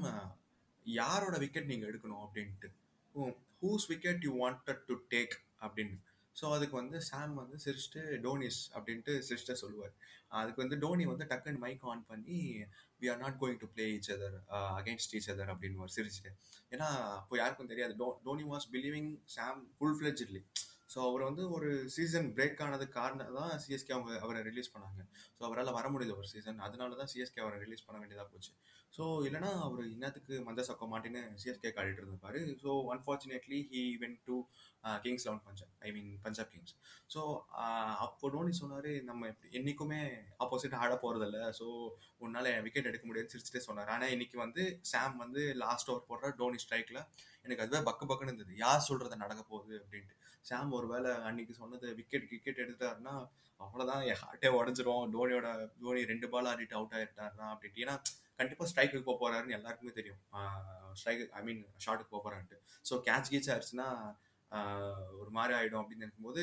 யாரோட விக்கெட் நீங்கள் எடுக்கணும் அப்படின்ட்டு whose wicket you wanted to take அப்படின்னு ஸோ அதுக்கு வந்து சாம் வந்து சிரிச்சிட்டு டோனிஸ் அப்படின்ட்டு சிரிச்சிட்டு சொல்லுவார் அதுக்கு வந்து டோனி வந்து டக்குன்னு மைக் ஆன் பண்ணி we are not going to play each other against each other அப்படின்னு சிரிச்சிட்டு ஏன்னா அப்போ யாருக்கும் தெரியாது டோ Dhoni was believing Sam full fledgedly so அவர் வந்து ஒரு சீசன் பிரேக் ஆனது காரணம் தான் சிஎஸ்கே அவங்க அவரை ரிலீஸ் பண்ணாங்க ஸோ அவரால் வர முடியுது ஒரு சீசன் அதனால தான் சிஎஸ்கே அவரை ரிலீஸ் பண்ண வேண்டியதாக போச்சு ஸோ இல்லைனா அவர் இன்னத்துக்கு மஞ்ச சக்க மாட்டேன்னு சிஎஸ்கே காட்டிட்டு இருந்திருப்பாரு so unfortunately he went to Kings Eleven Punjab I mean Punjab Kings so அப்போ டோனி சொன்னார் நம்ம என்னைக்குமே ஆப்போசிட் ஆட போகிறதில்ல ஸோ உன்னால் விக்கெட் எடுக்க முடியாதுன்னு சிரிச்சுட்டே சொன்னார் ஆனால் இன்னைக்கு வந்து சாம் வந்து லாஸ்ட் ஓவர் போடுற டோனி ஸ்ட்ரைக்கில் எனக்கு அதுவே பக்கு பக்குன்னு இருந்தது யார் சொல்கிறத நடக்க போகுது அப்படின்ட்டு சாம் ஒரு வேளை அன்னைக்கு சொன்னது விக்கெட் விக்கெட் எடுத்தாருன்னா அவ்வளோதான் என் ஹார்ட்டே உடஞ்சிரும் டோனியோட டோனி ரெண்டு பால் ஆடிட்டு அவுட் ஆகிட்டாருனா அப்படின்ட்டு ஏன்னா கண்டிப்பாக ஸ்ட்ரைக்குக்கு போக போகிறாருன்னு எல்லாருக்குமே தெரியும் ஸ்ட்ரைக் ஐ மீன் ஷார்ட்டுக்கு போக போகிறான்ட்டு ஸோ கேட்ச் கீச் ஆயிடுச்சுன்னா ஒரு மாதிரி ஆகிடும் அப்படின்னு நினைக்கும்போது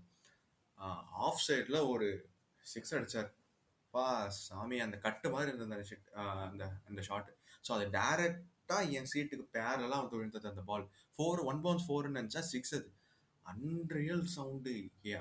ஆஃப் சைடில் ஒரு சிக்ஸ் அடித்தார் பா சாமி அந்த கட்டு மாதிரி இருந்தது அந்த ஷிட் அந்த அந்த ஷாட்டு ஸோ அது டேரெக்டாக என் சீட்டுக்கு பேரலாம் வந்து விழுந்தது அந்த பால் ஃபோர் ஒன் பவுன்ஸ் ஃபோர்னு நினச்சா சிக்ஸ் அது அன்ரியல் சவுண்டு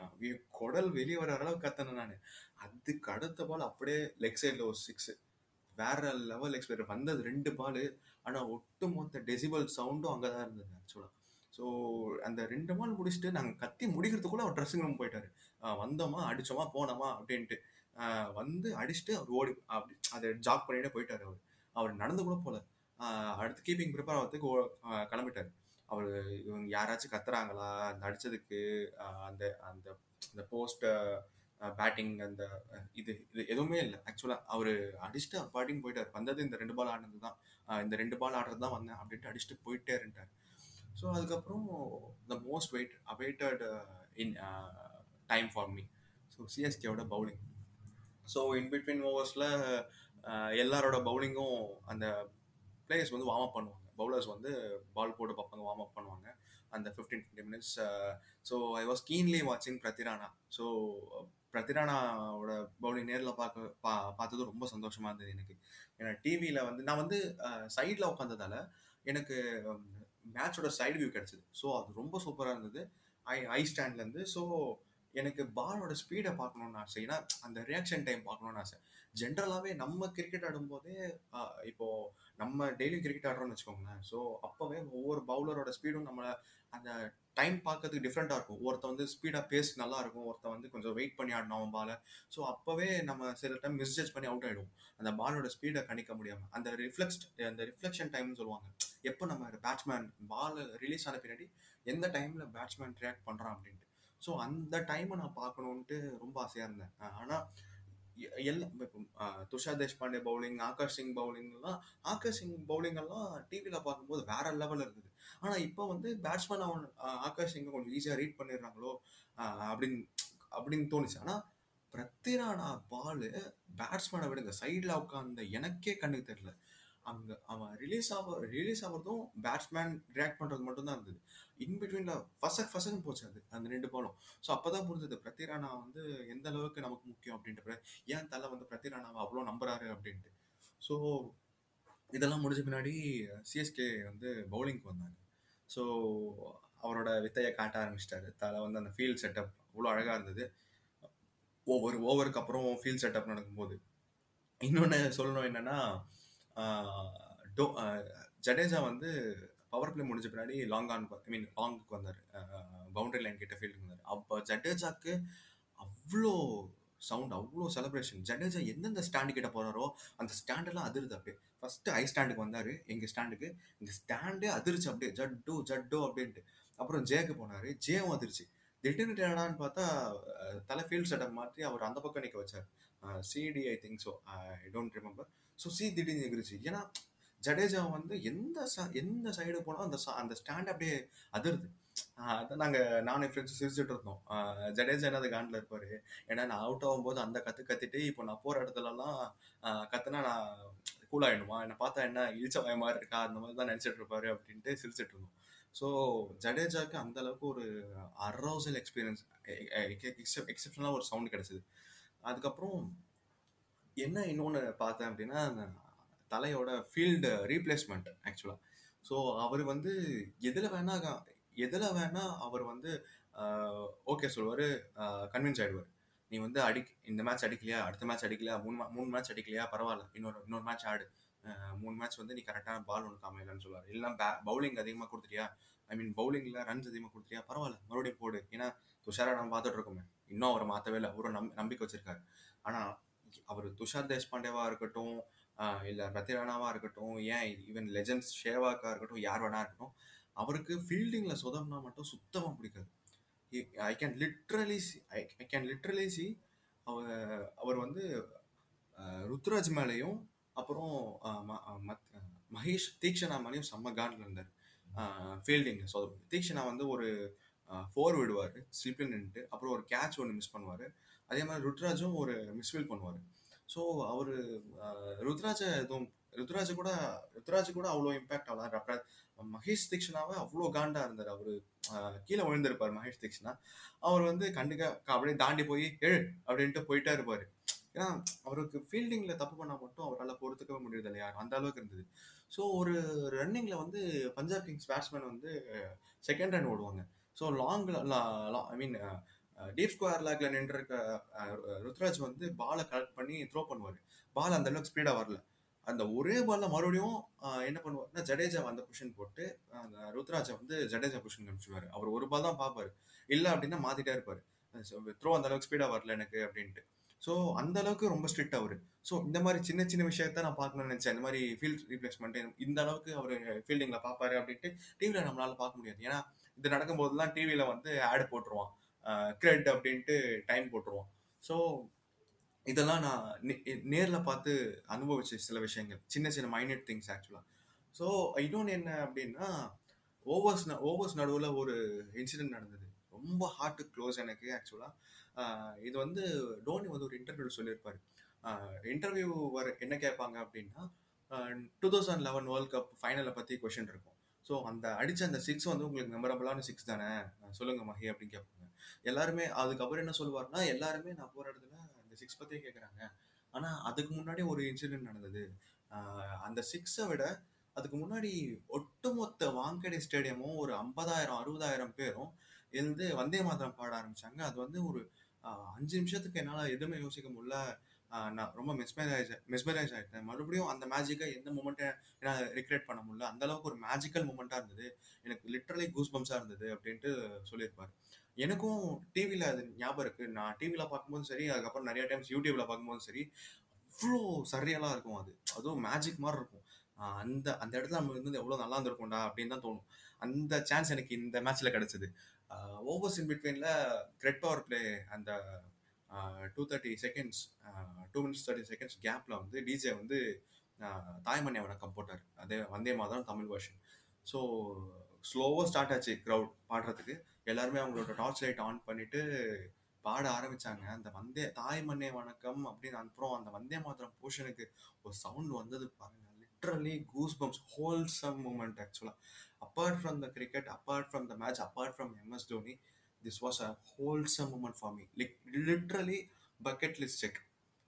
குடல் வெளியே வர அளவுக்கு கத்தனேன் நான் அதுக்கு அடுத்த பால் அப்படியே லெக் சைடில் ஒரு சிக்ஸு வேற லெவல் எக்ஸ்பீரியர் வந்தது ரெண்டு பால் ஆனால் ஒட்டு மொத்த டெசிபல் சவுண்டும் அங்கே தான் இருந்தது ஆக்சுவலாக ஸோ அந்த ரெண்டு பால் முடிச்சுட்டு நாங்கள் கத்தி முடிக்கிறதுக்குள்ள அவர் ட்ரெஸ்ஸிங் ரூம் போயிட்டாரு வந்தோமா அடிச்சோமா போனோமா அப்படின்ட்டு வந்து அடிச்சுட்டு அவர் ஓடி அப்படி அதை ஜாக் பண்ணிட்டே போயிட்டாரு அவர் அவர் நடந்து கூட போல அடுத்து கீப்பிங் ப்ரிப்பேர் ஆகிறதுக்கு கிளம்பிட்டார் அவர் இவங்க யாராச்சும் கத்துறாங்களா அந்த அடிச்சதுக்கு அந்த அந்த அந்த போஸ்ட் பேட்டிங் அந்த இது இது எதுவுமே இல்லை ஆக்சுவலாக அவர் அடிச்சுட்டு அவர் பாட்டிங் போயிட்டார் வந்தது இந்த ரெண்டு பால் ஆடினது தான் இந்த ரெண்டு பால் ஆடுறது தான் வந்தேன் அப்படின்ட்டு அடிச்சுட்டு போயிட்டே இருந்துட்டார் ஸோ அதுக்கப்புறம் the most wait awaited in time for me so சிஎஸ்கேவோட பவுலிங் ஸோ இன் பிட்வீன் ஓவர்ஸில் எல்லாரோட பவுலிங்கும் அந்த பிளேயர்ஸ் வந்து வார்ம் அப் பண்ணுவாங்க பவுலர்ஸ் வந்து பால் போட்டு பார்ப்பாங்க வார்ம் அப் பண்ணுவாங்க அந்த fifteen twenty minutes so I was keenly வாட்சிங் பிரதிரானா ஸோ பிரதிரானாவோட பவுலிங் நேரில் பார்க்க பா பார்த்தது ரொம்ப சந்தோஷமாக இருந்தது எனக்கு ஏன்னா டிவியில் வந்து நான் வந்து சைடில் உட்காந்ததால எனக்கு மேட்சோட சைடு வியூ கிடச்சிது ஸோ அது ரொம்ப சூப்பராக இருந்தது ஐ ஐ ஸ்டாண்ட்லேருந்து ஸோ எனக்கு பாலோட ஸ்பீடை பார்க்கணுன்னு ஆசை ஏன்னா அந்த ரியாக்ஷன் டைம் பார்க்கணுன்னு ஆசை ஜென்ரலாகவே நம்ம கிரிக்கெட் ஆடும்போதே இப்போ நம்ம டெய்லியும் கிரிக்கெட் ஆடுறோம்னு வச்சுக்கோங்களேன் ஸோ அப்போவே ஒவ்வொரு பவுலரோட ஸ்பீடும் நம்மளை அந்த டைம் பார்க்கறதுக்கு டிஃப்ரெண்ட்டாக இருக்கும் ஒருத்தன் வந்து ஸ்பீடாக பேஸ் நல்லா இருக்கும் ஒருத்தன் வந்து கொஞ்சம் வெயிட் பண்ணி ஆடணும் அவன் பாலை ஸோ அப்போவே நம்ம சில டைம் மிஸ்ஜட்ஜ் பண்ணி அவுட் ஆகிடும் அந்த பாலோட ஸ்பீடை கணிக்க முடியாமல் அந்த ரிஃப்ளெக்ஸ் அந்த ரிஃப்ளெக்ஷன் டைம்னு சொல்லுவாங்க எப்போ நம்ம பேட்ஸ்மேன் பால் ரிலீஸ் ஆன பின்னாடி எந்த டைமில் பேட்ஸ்மேன் ரியாக்ட் பண்ணுறான் அப்படின்ட்டு ஸோ அந்த டைமை நான் பார்க்கணுன்ட்டு ரொம்ப ஆசையாக இருந்தேன் ஆனால் எல்லாம் இப்போ துஷார் தேஷ்பாண்டே பவுலிங் ஆகாஷ் சிங் பவுலிங்லாம் ஆகாஷ் சிங் பவுலிங் எல்லாம் டிவியில் பார்க்கும்போது வேற லெவலில் இருக்குது ஆனால் இப்போ வந்து பேட்ஸ்மேன் அவன் ஆகாஷ் சிங்கை கொஞ்சம் ஈஸியாக ரீட் பண்ணிடுறாங்களோ அப்படின்னு அப்படின்னு தோணுச்சு ஆனால் பிரத்திரானா பால் பேட்ஸ்மேனை விடுங்க சைடில் உட்காந்த எனக்கே கண்ணுக்கு தெரியல அங்கே அவன் ரிலீஸ் ஆக ரிலீஸ் ஆகிறதும் பேட்ஸ்மேன் ரியாக்ட் பண்ணுறது மட்டும்தான் இருந்தது இன்பிட்வீனில் ஃபசக் ஃபசக்னு போச்சு அது அந்த ரெண்டு பாலும் ஸோ அப்போ தான் புரிஞ்சது பிரத்திரானா வந்து எந்த அளவுக்கு நமக்கு முக்கியம் அப்படின்ட்டு ஏன் தலை வந்து பிரத்திரானாவை அவ்வளோ நம்புறாரு அப்படின்ட்டு ஸோ இதெல்லாம் முடிஞ்ச பின்னாடி சிஎஸ்கே வந்து பவுலிங்க்கு வந்தாங்க ஸோ அவரோட வித்தையை காட்ட ஆரம்பிச்சிட்டாரு தலை வந்து அந்த ஃபீல்ட் செட்டப் அவ்வளோ அழகாக இருந்தது ஒவ்வொரு ஓவருக்கு அப்புறம் ஃபீல்ட் செட்டப் நடக்கும்போது இன்னொன்று சொல்லணும் என்னென்னா டோ ஜடேஜா வந்து பவர் பிளே முடிஞ்ச பின்னாடி லாங் ஆன் ஐ மீன் லாங்குக்கு வந்தார் பவுண்டரி லைன் கிட்ட ஃபீல்டுக்கு வந்தார் அப்போ ஜடேஜாக்கு அவ்வளோ சவுண்ட் அவ்வளோ செலிப்ரேஷன் ஜடேஜா எந்தெந்த ஸ்டாண்டு கிட்ட போகிறாரோ அந்த ஸ்டாண்டெல்லாம் அதிருது அப்படியே ஃபஸ்ட்டு ஐ ஸ்டாண்டுக்கு வந்தார் எங்கள் ஸ்டாண்டுக்கு எங்கள் ஸ்டாண்டே அதிர்ச்சு அப்படியே ஜட்டு ஜட்டு அப்படின்ட்டு அப்புறம் ஜேக்கு போனார் ஜேவும் அதிர்ச்சு திடீர்னு என்னடான்னு பார்த்தா தலை ஃபீல்ட் செட்டப் மாற்றி அவர் அந்த பக்கம் நிற்க வச்சார் சிடி I think so I don't remember so சி திடீர்னு எகிரிச்சு ஏன்னா ஜடேஜா வந்து எந்த எந்த சைடு போனாலும் அந்த அந்த ஸ்டாண்ட் அப்படியே அதிருது அதான் நாங்கள் நானும் ஃப்ரெண்ட்ஸ் சிரிச்சுட்டு இருந்தோம் ஜடேஜா என்னது காண்டில் இருப்பார் ஏன்னா நான் அவுட் ஆகும்போது அந்த கற்று கத்திட்டு இப்போ நான் போகிற இடத்துலலாம் கத்துனா நான் கூல் ஆகிடுமா என்னை பார்த்தா என்ன இழிச்ச வய மாதிரி இருக்கா அந்த மாதிரி தான் நினச்சிட்டு இருப்பாரு அப்படின்ட்டு சிரிச்சிட்டு இருந்தோம் ஸோ ஜடேஜாக்கு அந்த அளவுக்கு ஒரு அரோசல் எக்ஸ்பீரியன்ஸ் எக்ஸப்ஷனலாக ஒரு சவுண்ட் கிடச்சிது அதுக்கப்புறம் என்ன இன்னொன்று பார்த்தேன் அப்படின்னா தலையோட ஃபீல்டு ரீப்ளேஸ்மெண்ட் ஆக்சுவலாக ஸோ அவர் வந்து எதில் வேணா எதுல வேணா அவர் வந்து ஓகே சொல்லுவாரு கன்வின்ஸ் ஆயிடுவார் நீ வந்து அடி இந்த மேட்ச் அடிக்கலையா அடுத்த மேட்ச் அடிக்கலையா மூணு ma- மூணு மேட்ச் அடிக்கலையா பரவாயில்ல இன்னொரு இன்னொரு மேட்ச் ஆடு அஹ் மூணு மேட்ச் வந்து நீ கரெக்டான பால் ஒன்று காமையிலன்னு சொல்லுவார் இல்லை பவுலிங் அதிகமாக கொடுத்துட்டியா ஐ மீன் பவுலிங்கில் ரன்ஸ் அதிகமாக கொடுத்துட்டியா பரவாயில்ல மறுபடியும் போடு ஏன்னா துஷாரா நம்ம பார்த்துட்டு இருக்கோமே இன்னும் அவரை மாற்றவே இல்லை அவரும் நம் நம்பிக்கை வச்சிருக்காரு ஆனால் அவர் துஷார் தேஷ்பாண்டேவா இருக்கட்டும் ஆஹ் இல்ல ரத்திரானாவா இருக்கட்டும் ஏன் ஈவன் லெஜண்ட்ஸ் ஷேவாக்கா இருக்கட்டும் யார் வேணா இருக்கட்டும் அவருக்கு ஃபீல்டிங்ல சொதம்னா மட்டும் சுத்தமா பிடிக்காது I can literally I can literally see அவர் அவர் வந்து ஆஹ் ருத்ராஜ் மேலேயும் அப்புறம் ஆஹ் ம- ஆஹ் மத்- ஆஹ் மகேஷ் தீக்ஷனா மேலேயும் செம்ம காண்டில் இருந்தார் ஃபீல்டிங்கில் சொதம் தீக்ஷனா வந்து ஒரு ஃபோர் விடுவார் ஸ்லிப்பில் நின்றுட்டு அப்புறம் ஒரு கேட்ச் ஒன்று மிஸ் பண்ணுவார் அதே மாதிரி ருத்ராஜும் ஒரு மிஸ்ஃபீல் பண்ணுவார் ஸோ அவர் ருத்ராஜ எதுவும் ருத்ராஜ் கூட ருத்ராஜ் கூட அவ்வளோ இம்பாக்ட் ஆகலாம் அப்புறம் மகேஷ் தீக்ஷனாவை அவ்வளோ காண்டா இருந்தார் அவர் கீழே விழுந்திருப்பார் மகேஷ் தீக்ஷனா அவர் வந்து கண்டுக்க அப்படியே தாண்டி போய் எழு அப்படின்ட்டு போயிட்டே இருப்பார் ஏன்னா அவருக்கு ஃபீல்டிங்கில் தப்பு பண்ணால் மட்டும் அவரால் பொறுத்துக்கவே முடியுது இல்லையா அந்த அளவுக்கு இருந்தது ஸோ ஒரு ரன்னிங்கில் வந்து பஞ்சாப் கிங்ஸ் பேட்ஸ்மேன் வந்து செகண்ட் ரன் ஓடுவாங்க ஸோ லாங்கில் ஐ மீன் டீப் ஸ்கொயர் லேக்ல நின்று இருக்க ருத்ராஜ் வந்து பாலை கலெக்ட் பண்ணி த்ரோ பண்ணுவார் பால் அந்த அளவுக்கு ஸ்பீடாக வரல அந்த ஒரே பால்ல மறுபடியும் ஆஹ் என்ன பண்ணுவாருன்னா ஜடேஜா அந்த பொசிஷன் போட்டு அந்த ருத்ராஜை வந்து ஜடேஜா பொசிஷன் அனுப்பிச்சுடுவாரு அவர் ஒரு பால் தான் பார்ப்பாரு இல்லை அப்படின்னா மாத்திட்டே இருப்பாரு த்ரோ அந்த அளவுக்கு ஸ்பீடாக வரல எனக்கு அப்படின்ட்டு ஸோ அந்த அளவுக்கு ரொம்ப ஸ்ட்ரிக்ட் அவரு ஸோ இந்த மாதிரி சின்ன சின்ன விஷயத்த நான் பார்க்கணும்னு நினைச்சேன் இந்த மாதிரி ஃபீல்ட் ரீப்ளேஸ்மெண்ட் இந்த அளவுக்கு அவர் ஃபீல்டிங்ல பார்ப்பாரு அப்படின்ட்டு டிவியில் நம்மளால பார்க்க முடியாது ஏன்னா இது நடக்கும்போதெல்லாம் டிவியில் வந்து ஆட் போட்டுருவான் கிரெட் அப்படின்ட்டு டைம் போட்டுருவான் ஸோ இதெல்லாம் நான் நேரில் பார்த்து அனுபவிச்ச சில விஷயங்கள் சின்ன சின்ன மைனட் திங்ஸ் ஆக்சுவலாக ஸோ இன்னொன்று என்ன அப்படின்னா ஓவர்ஸ் ஓவர்ஸ் நடுவில் ஒரு இன்சிடென்ட் நடந்தது ரொம்ப ஹார்ட் க்ளோஸ் எனக்கு ஆக்சுவலாக இது வந்து டோனி வந்து ஒரு இன்டர்வியூ சொல்லியிருப்பாரு இன்டர்வியூ வர என்ன கேட்பாங்க அப்படின்னா two thousand eleven world cup ஃபைனலை பற்றி கொஷின் இருக்கும் ஸோ அந்த அடிச்ச அந்த சிக்ஸ் வந்து உங்களுக்கு மெமரபிளான சிக்ஸ் தானே அஹ் சொல்லுங்க மஹி அப்படின்னு கேட்பாங்க எல்லாருமே அதுக்கப்புறம் என்ன சொல்லுவாருன்னா எல்லாருமே நான் போற இடத்துல அந்த சிக்ஸ் பத்தியே கேட்குறாங்க ஆனால் அதுக்கு முன்னாடி ஒரு இன்சிடென்ட் நடந்தது ஆஹ் அந்த சிக்ஸை விட அதுக்கு முன்னாடி ஒட்டுமொத்த வாங்கடே ஸ்டேடியமும் ஒரு ஐம்பதாயிரம் அறுபதாயிரம் பேரும் இருந்து வந்தே மாதரம் பாட ஆரம்பிச்சாங்க அது வந்து ஒரு ஆஹ் அஞ்சு நிமிஷத்துக்கு என்னால் எதுவுமே யோசிக்க முடியல ஆஹ் நான் ரொம்ப மெஸ்மரைஸ் மெஸ்மரைஸ் ஆகிட்டேன் மறுபடியும் அந்த மேஜிக்கை எந்த மூமெண்ட்டை என்னால் ரிக்ரியேட் பண்ண முடியல அந்த அளவுக்கு ஒரு மேஜிக்கல் மூமெண்ட்டாக இருந்தது எனக்கு லிட்டரலி கூஸ் பம்ஸாக இருந்தது அப்படின்ட்டு சொல்லியிருப்பார் எனக்கும் டிவியில் அது ஞாபகம் இருக்கு நான் டிவியில் பார்க்கும்போது சரி அதுக்கப்புறம் நிறைய டைம்ஸ் யூடியூப்ல பார்க்கும்போது சரி அவ்வளோ சரியலாக இருக்கும் அது அதுவும் மேஜிக் மாதிரி இருக்கும் ஆஹ் அந்த அந்த இடத்துல நம்ம இருந்து எவ்வளோ நல்லா இருந்திருக்கும்டா அப்படின்னு தான் தோணும் அந்த சான்ஸ் எனக்கு இந்த மேட்ச்ல கிடைச்சது ஓவர்ஸ் இன் பிட்வீனில் கிரெட் பவர் பிளே அந்த two thirty seconds two minutes thirty seconds கேப்பில் வந்து டிஜே வந்து ஆஹ் தாய்மணி வணக்கம் போட்டார் அதே வந்தே மாதம் தமிழ் வருஷன் ஸோ ஸ்லோவாக ஸ்டார்ட் ஆச்சு க்ரௌட் பாடுறதுக்கு எல்லாருமே அவங்களோட டார்ச் லைட் ஆன் பண்ணிட்டு பாட ஆரம்பிச்சாங்க அந்த வந்தே தாய்மண்ணே வணக்கம் அப்படின்னு அப்புறம் அந்த வந்தே மாதரம் போர்ஷனுக்கு ஒரு சவுண்ட் வந்தது பாருங்க literally goose bumps wholesome moment ஆக்சுவலாக apart from the cricket apart from the match apart from MS Dhoni this was a wholesome moment for me like literally bucket list check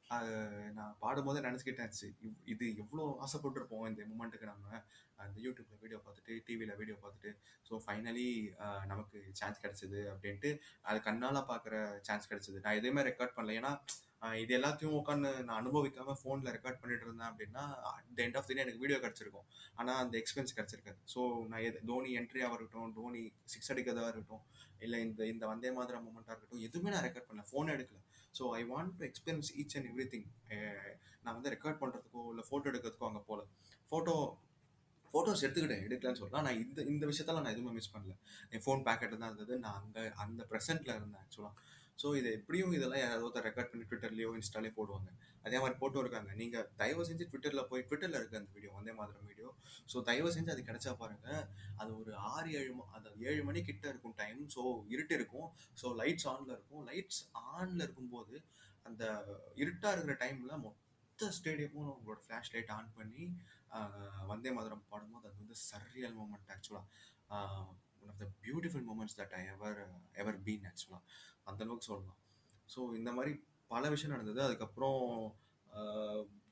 நான் பாடும்போதே நினச்சிக்கிட்டேன் சி, இவ்- இது எவ்வளோ ஆசைப்பட்டிருப்போம் இந்த மூமெண்ட்டுக்கு நம்ம அந்த யூடியூப்ல வீடியோ பார்த்துட்டு டிவியில் வீடியோ பார்த்துட்டு ஸோ ஃபைனலி நமக்கு சான்ஸ் கிடைச்சது அப்படின்ட்டு அது கண்ணால் பார்க்குற சான்ஸ் கிடைச்சது நான் எதுவுமே ரெக்கார்ட் பண்ணல ஏன்னா ஆஹ் இது எல்லாத்தையும் உட்காந்து நான் அனுபவிக்காம ஃபோனில் ரெக்கார்ட் பண்ணிட்டு இருந்தேன் அப்படின்னா அட் எண்ட் ஆஃப் தி எனக்கு வீடியோ கிடச்சிருக்கும் ஆனால் அந்த எக்ஸ்பென்ஸ் கிடச்சிருக்காது ஸோ நான் எது தோனி என்ட்ரியாக இருக்கட்டும் தோனி சிக்ஸ் அடிக்கிறதா இருக்கட்டும் இல்லை இந்த இந்த வந்தே மாதிர மூமெண்ட்டாக இருக்கட்டும் எதுவுமே நான் ரெக்கார்ட் பண்ணல ஃபோன் எடுக்கல so I want to experience each and every thing நான் வந்து ரெக்கார்ட் பண்ணுறதுக்கோ இல்லை ஃபோட்டோ எடுக்கிறதுக்கோ அங்கே போகல ஃபோட்டோ ஃபோட்டோஸ் எடுத்துக்கிட்டேன் எடுக்கலன்னு சொல்லலாம் நான் இந்த இந்த விஷயத்தெல்லாம் நான் எதுவுமே மிஸ் பண்ணல என் ஃபோன் பேக்கெட்டில் தான் இருந்தது நான் அந்த அந்த ப்ரெசென்ட்டில் இருந்தேன் ஆக்சுவலாக ஸோ இது எப்படியும் இதெல்லாம் யாராவது ஒருத்தர் ரெக்கார்ட் பண்ணி ட்விட்டர்லையோ இன்ஸ்டாலேயோ போடுவாங்க அதே மாதிரி போட்டோ இருக்காங்க நீங்கள் தயவு செஞ்சு ட்விட்டரில் போய் ட்விட்டரில் இருக்க அந்த video Vande Mataram video so தயவு செஞ்சு அது கிடைச்சா பாருங்க அது ஒரு ஆறு ஏழு ம- அது ஏழு மணி கிட்ட இருக்கும் டைம் ஸோ இருட்டு இருக்கும் ஸோ லைட்ஸ் ஆனில் இருக்கும் லைட்ஸ் ஆனில் இருக்கும்போது அந்த இருட்டாக இருக்கிற டைமில் மொத்த ஸ்டேடியமும் உங்களோட ஃப்ளாஷ் லைட் ஆன் பண்ணி ஆஹ், வந்தே மாதிரம் பாடும்போது அது வந்து சர்ரியல் மூமெண்ட் ஆக்சுவலாக one of the beautiful moments that I ever ever been ஆக்சுவலாக அந்த அளவுக்கு சொல்லலாம் ஸோ இந்த மாதிரி பல விஷயம் நடந்தது அதுக்கப்புறம்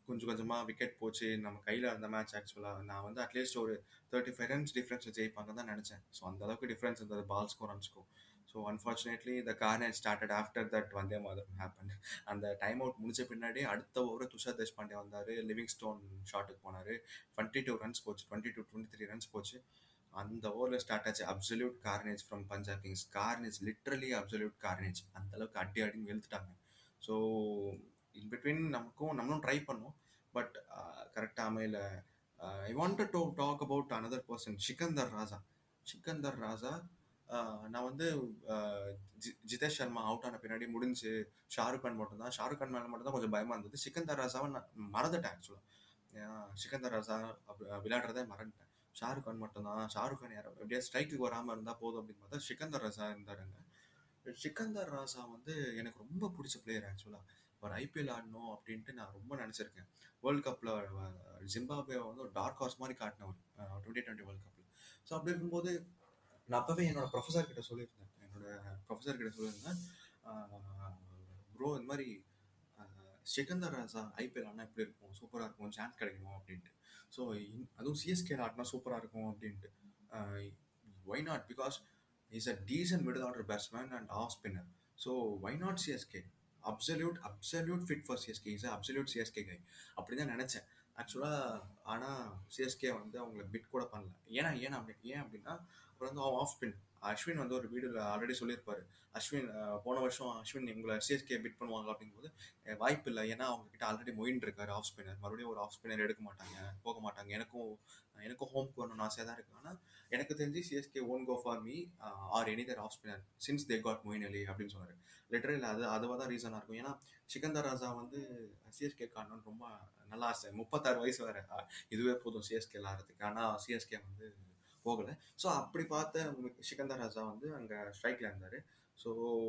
கொஞ்சம் கொஞ்சமாக விக்கெட் போச்சு நம்ம கையில் அந்த மேட்ச் ஆக்சுவலாக நான் வந்து அட்லீஸ்ட் ஒரு தேர்ட்டி ஃபைவ் ரன்ஸ் டிஃப்ரென்ஸ் ஜெயிப்பாங்க தான் நினச்சேன் ஸோ அந்த அளவுக்கு டிஃப்ரென்ஸ் இருந்தது பால்ஸ்க்கும் ரன்ஸ்க்கும் so unfortunately the carnage started after that வந்தே மாதம் ஹேப்பன் அந்த டைம் அவுட் முடிஞ்ச பின்னாடி அடுத்த ஓவர் துஷார் தேஷ்பாண்டே வந்தார் லிவிங் ஸ்டோன் ஷாட்டுக்கு போனார் டுவெண்ட்டி டூ ரன்ஸ் போச்சு twenty two twenty three runs போச்சு அந்த ஓவரில் ஸ்டார்ட் ஆச்சு absolute carnage from Punjab Kings carnage literally absolute carnage அந்த அளவுக்கு அடி அடின்னு வெளுத்துட்டாங்க ஸோ இன் பிட்வீன் நமக்கும் நம்மளும் ட்ரை பண்ணோம் பட் கரெக்டாக அமையல I wanted to talk about another person Sikandar Raza Sikandar Raza நான் வந்து ஜிதேஷ் சர்மா அவுட் ஆன பின்னாடி முடிஞ்சு ஷாருக் கான் மட்டும் தான் ஷாருக் கான் மேலே மட்டும் தான் கொஞ்சம் பயமாக இருந்தது சிக்கந்தர் ராஜாவை நான் மறந்துட்டேன் ஆக்சுவலாக சிக்கந்தர் ராஜா விளையாடுறதே மறந்துட்டேன் ஷாருக் கான் மட்டும் தான் ஷாருக் கான் யாரும் எப்படியா ஸ்ட்ரைக்கு வராமல் இருந்தால் போதும் அப்படின்னு பார்த்தா சிக்கந்தர் ராஜா இருந்தாருங்க சிக்கந்தர் ராஜா வந்து எனக்கு ரொம்ப பிடிச்ச பிளேயர் ஆக்சுவலாக ஒரு ஐபிஎல் ஆடணும் அப்படின்ட்டு நான் ரொம்ப நினச்சிருக்கேன் வேர்ல்ட் கப்பில் ஜிம்பாபே வந்து ஒரு டார்க் ஹார்ஸ் மாதிரி காட்டினவர் டுவெண்ட்டி டுவெண்ட்டி வேர்ல்ட் கப்பில் ஸோ அப்படி இருக்கும்போது நான் அப்போவே என்னோட ப்ரொஃபஸர் கிட்ட சொல்லியிருந்தேன் என்னோட ப்ரொஃபஸர் கிட்ட சொல்லியிருந்தேன் ப்ரோ இந்த மாதிரி சிக்கந்தர் ராஜா ஐபிஎல் ஆனால் எப்படி இருக்கும் சூப்பராக இருக்கும் சான்ஸ் கிடைக்கணும் அப்படின்ட்டு ஸோ அதுவும் சிஎஸ்கேல ஆடினா சூப்பராக இருக்கும் அப்படின்ட்டு why not because is a decent middle order batsman and off spinner so why not CSK absolute absolute fit for CSK is absolute CSK guy அப்படி தான் நினச்சேன் ஆக்சுவலாக ஆனால் சிஎஸ்கே வந்து அவங்கள பிட் கூட பண்ணல ஏன்னா ஏன்னா அப்படி ஏன் அப்படின்னா அப்புறம் வந்து ஆஃப் ஸ்பின் அஸ்வின் வந்து ஒரு வீடியோவில் ஆல்ரெடி சொல்லியிருப்பாரு அஸ்வின் போன வருஷம் அஸ்வின் உங்களை சிஎஸ்கே பிட் பண்ணுவாங்க அப்படிங்கும்போது வாய்ப்பு இல்லை ஏன்னா அவங்க கிட்ட ஆல்ரெடி மொயின் இருக்காரு ஆஃப் ஸ்பின்னர் மறுபடியும் ஒரு ஆஃப் ஸ்பின்னர் எடுக்க மாட்டாங்க போக மாட்டாங்க எனக்கும் எனக்கும் ஹோம்க்கு வரணும்னு ஆசையாக தான் இருக்கு ஆனால் எனக்கு தெரிஞ்சு CSK own go for me or any other off spinner since they got Moeen Ali அப்படின்னு சொன்னார் லிட்டரல் அது அதுவாக தான் ரீசனாக இருக்கும் ஏன்னா சிக்கந்தர் ராஜா வந்து சிஎஸ்கே காணணும்னு ரொம்ப நல்லா ஆசை முப்பத்தாறு வயசு வேறு இதுவே போதும் சிஎஸ்கே ஆடுறதுக்கு ஆனால் சிஎஸ்கே வந்து போகலை ஸோ அப்படி பார்த்த சிக்கந்தர் ராஜா வந்து அங்கே ஸ்ட்ரைக்கில் இருந்தார் ஸோ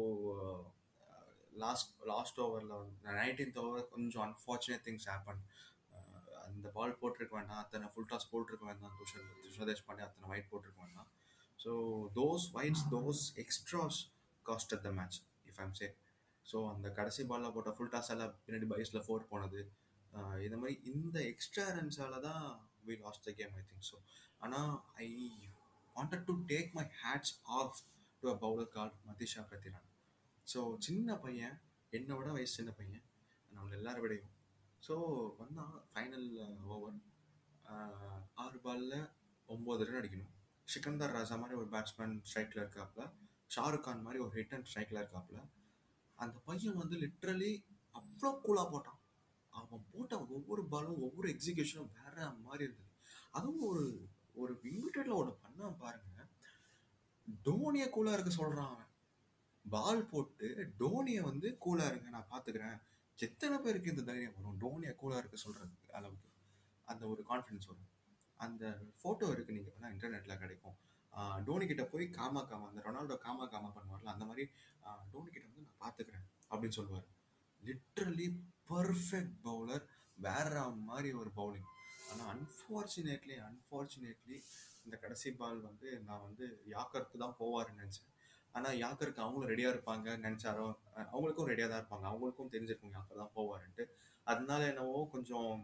லாஸ்ட் லாஸ்ட் ஓவரில் வந்து நைன்டீன்த் ஓவர் கொஞ்சம் அன்ஃபார்ச்சுனேட் திங்ஸ் ஹேப்பன் அந்த பால் போட்டிருக்க வேண்டாம் அத்தனை ஃபுல் டாஸ் போட்டிருக்க வேண்டாம் துஷர் துஷர் தேஷ்பாண்டே அத்தனை ஒயிட் போட்டிருக்க வேண்டாம் so those wides those extras cost at the match if I'm say so அந்த கடைசி பாலில் போட்ட ஃபுல் டாஸ் எல்லாம் பின்னாடி பைஸில் ஃபோர் போனது இந்த மாதிரி இந்த எக்ஸ்ட்ரா ரன்ஸால தான் we lost the game I think so ஆனால் I wanted to take my hats off to a bowler call Matheesha Pathirana so சின்ன பையன் என்னை விட வயசு சின்ன பையன் நம்மள எல்லாரும் விடையும் ஸோ வந்தால் ஃபைனல் ஓவர் ஆறு பாலில் ஒம்பது ரன் அடிக்கணும் சிக்கந்தர் ராஜா மாதிரி ஒரு பேட்ஸ்மேன் ஸ்ட்ரைக்கில் இருக்காப்புல ஷாருக் கான் மாதிரி ஒரு ஹிட் அண்ட் ஸ்ட்ரைக்கில் இருக்காப்புல அந்த பையன் வந்து லிட்ரலி அவ்வளோ கூலாக போட்டான் அவன் போட்ட ஒவ்வொரு பாலும் ஒவ்வொரு எக்ஸிகியூஷனும் வேற மாதிரி இருந்தது அதுவும் ஒரு ஒரு விமிட்டட்ல ஒன்று பண்ண பாருங்க டோனியை கூலா இருக்க சொல்றான் அவன் பால் போட்டு டோனியை வந்து கூலா இருங்க நான் பாத்துக்கிறேன் எத்தனை பேருக்கு இந்த தைரியம் வரும் டோனியை கூலா இருக்க சொல்றது அளவுக்கு அந்த ஒரு கான்ஃபிடன்ஸ் வரும் அந்த ஃபோட்டோ இருக்கு நீங்க வேணா இன்டர்நெட்ல கிடைக்கும் டோனி கிட்ட போய் காமா காமா அந்த ரொனால்டோ காமா காமா பண்ணுவார்ல அந்த மாதிரி டோனி கிட்ட வந்து நான் பாத்துக்கிறேன் அப்படின்னு சொல்லுவார் லிட்ரலி பர்ஃபெக்ட் பவுலர் வேற மாதிரி ஒரு பவுலிங் ஆனால் அன்ஃபார்ச்சுனேட்லி அன்ஃபார்ச்சுனேட்லி இந்த கடைசி பால் வந்து நான் வந்து யாக்கருக்கு தான் போவாருன்னு நினச்சேன் ஆனால் யாக்கருக்கு அவங்களும் ரெடியாக இருப்பாங்க நினச்சாரோ அவங்களுக்கும் ரெடியாக தான் இருப்பாங்க அவங்களுக்கும் தெரிஞ்சிருக்கும் யாக்கர் தான் போவாருன்ட்டு அதனால என்னவோ கொஞ்சம்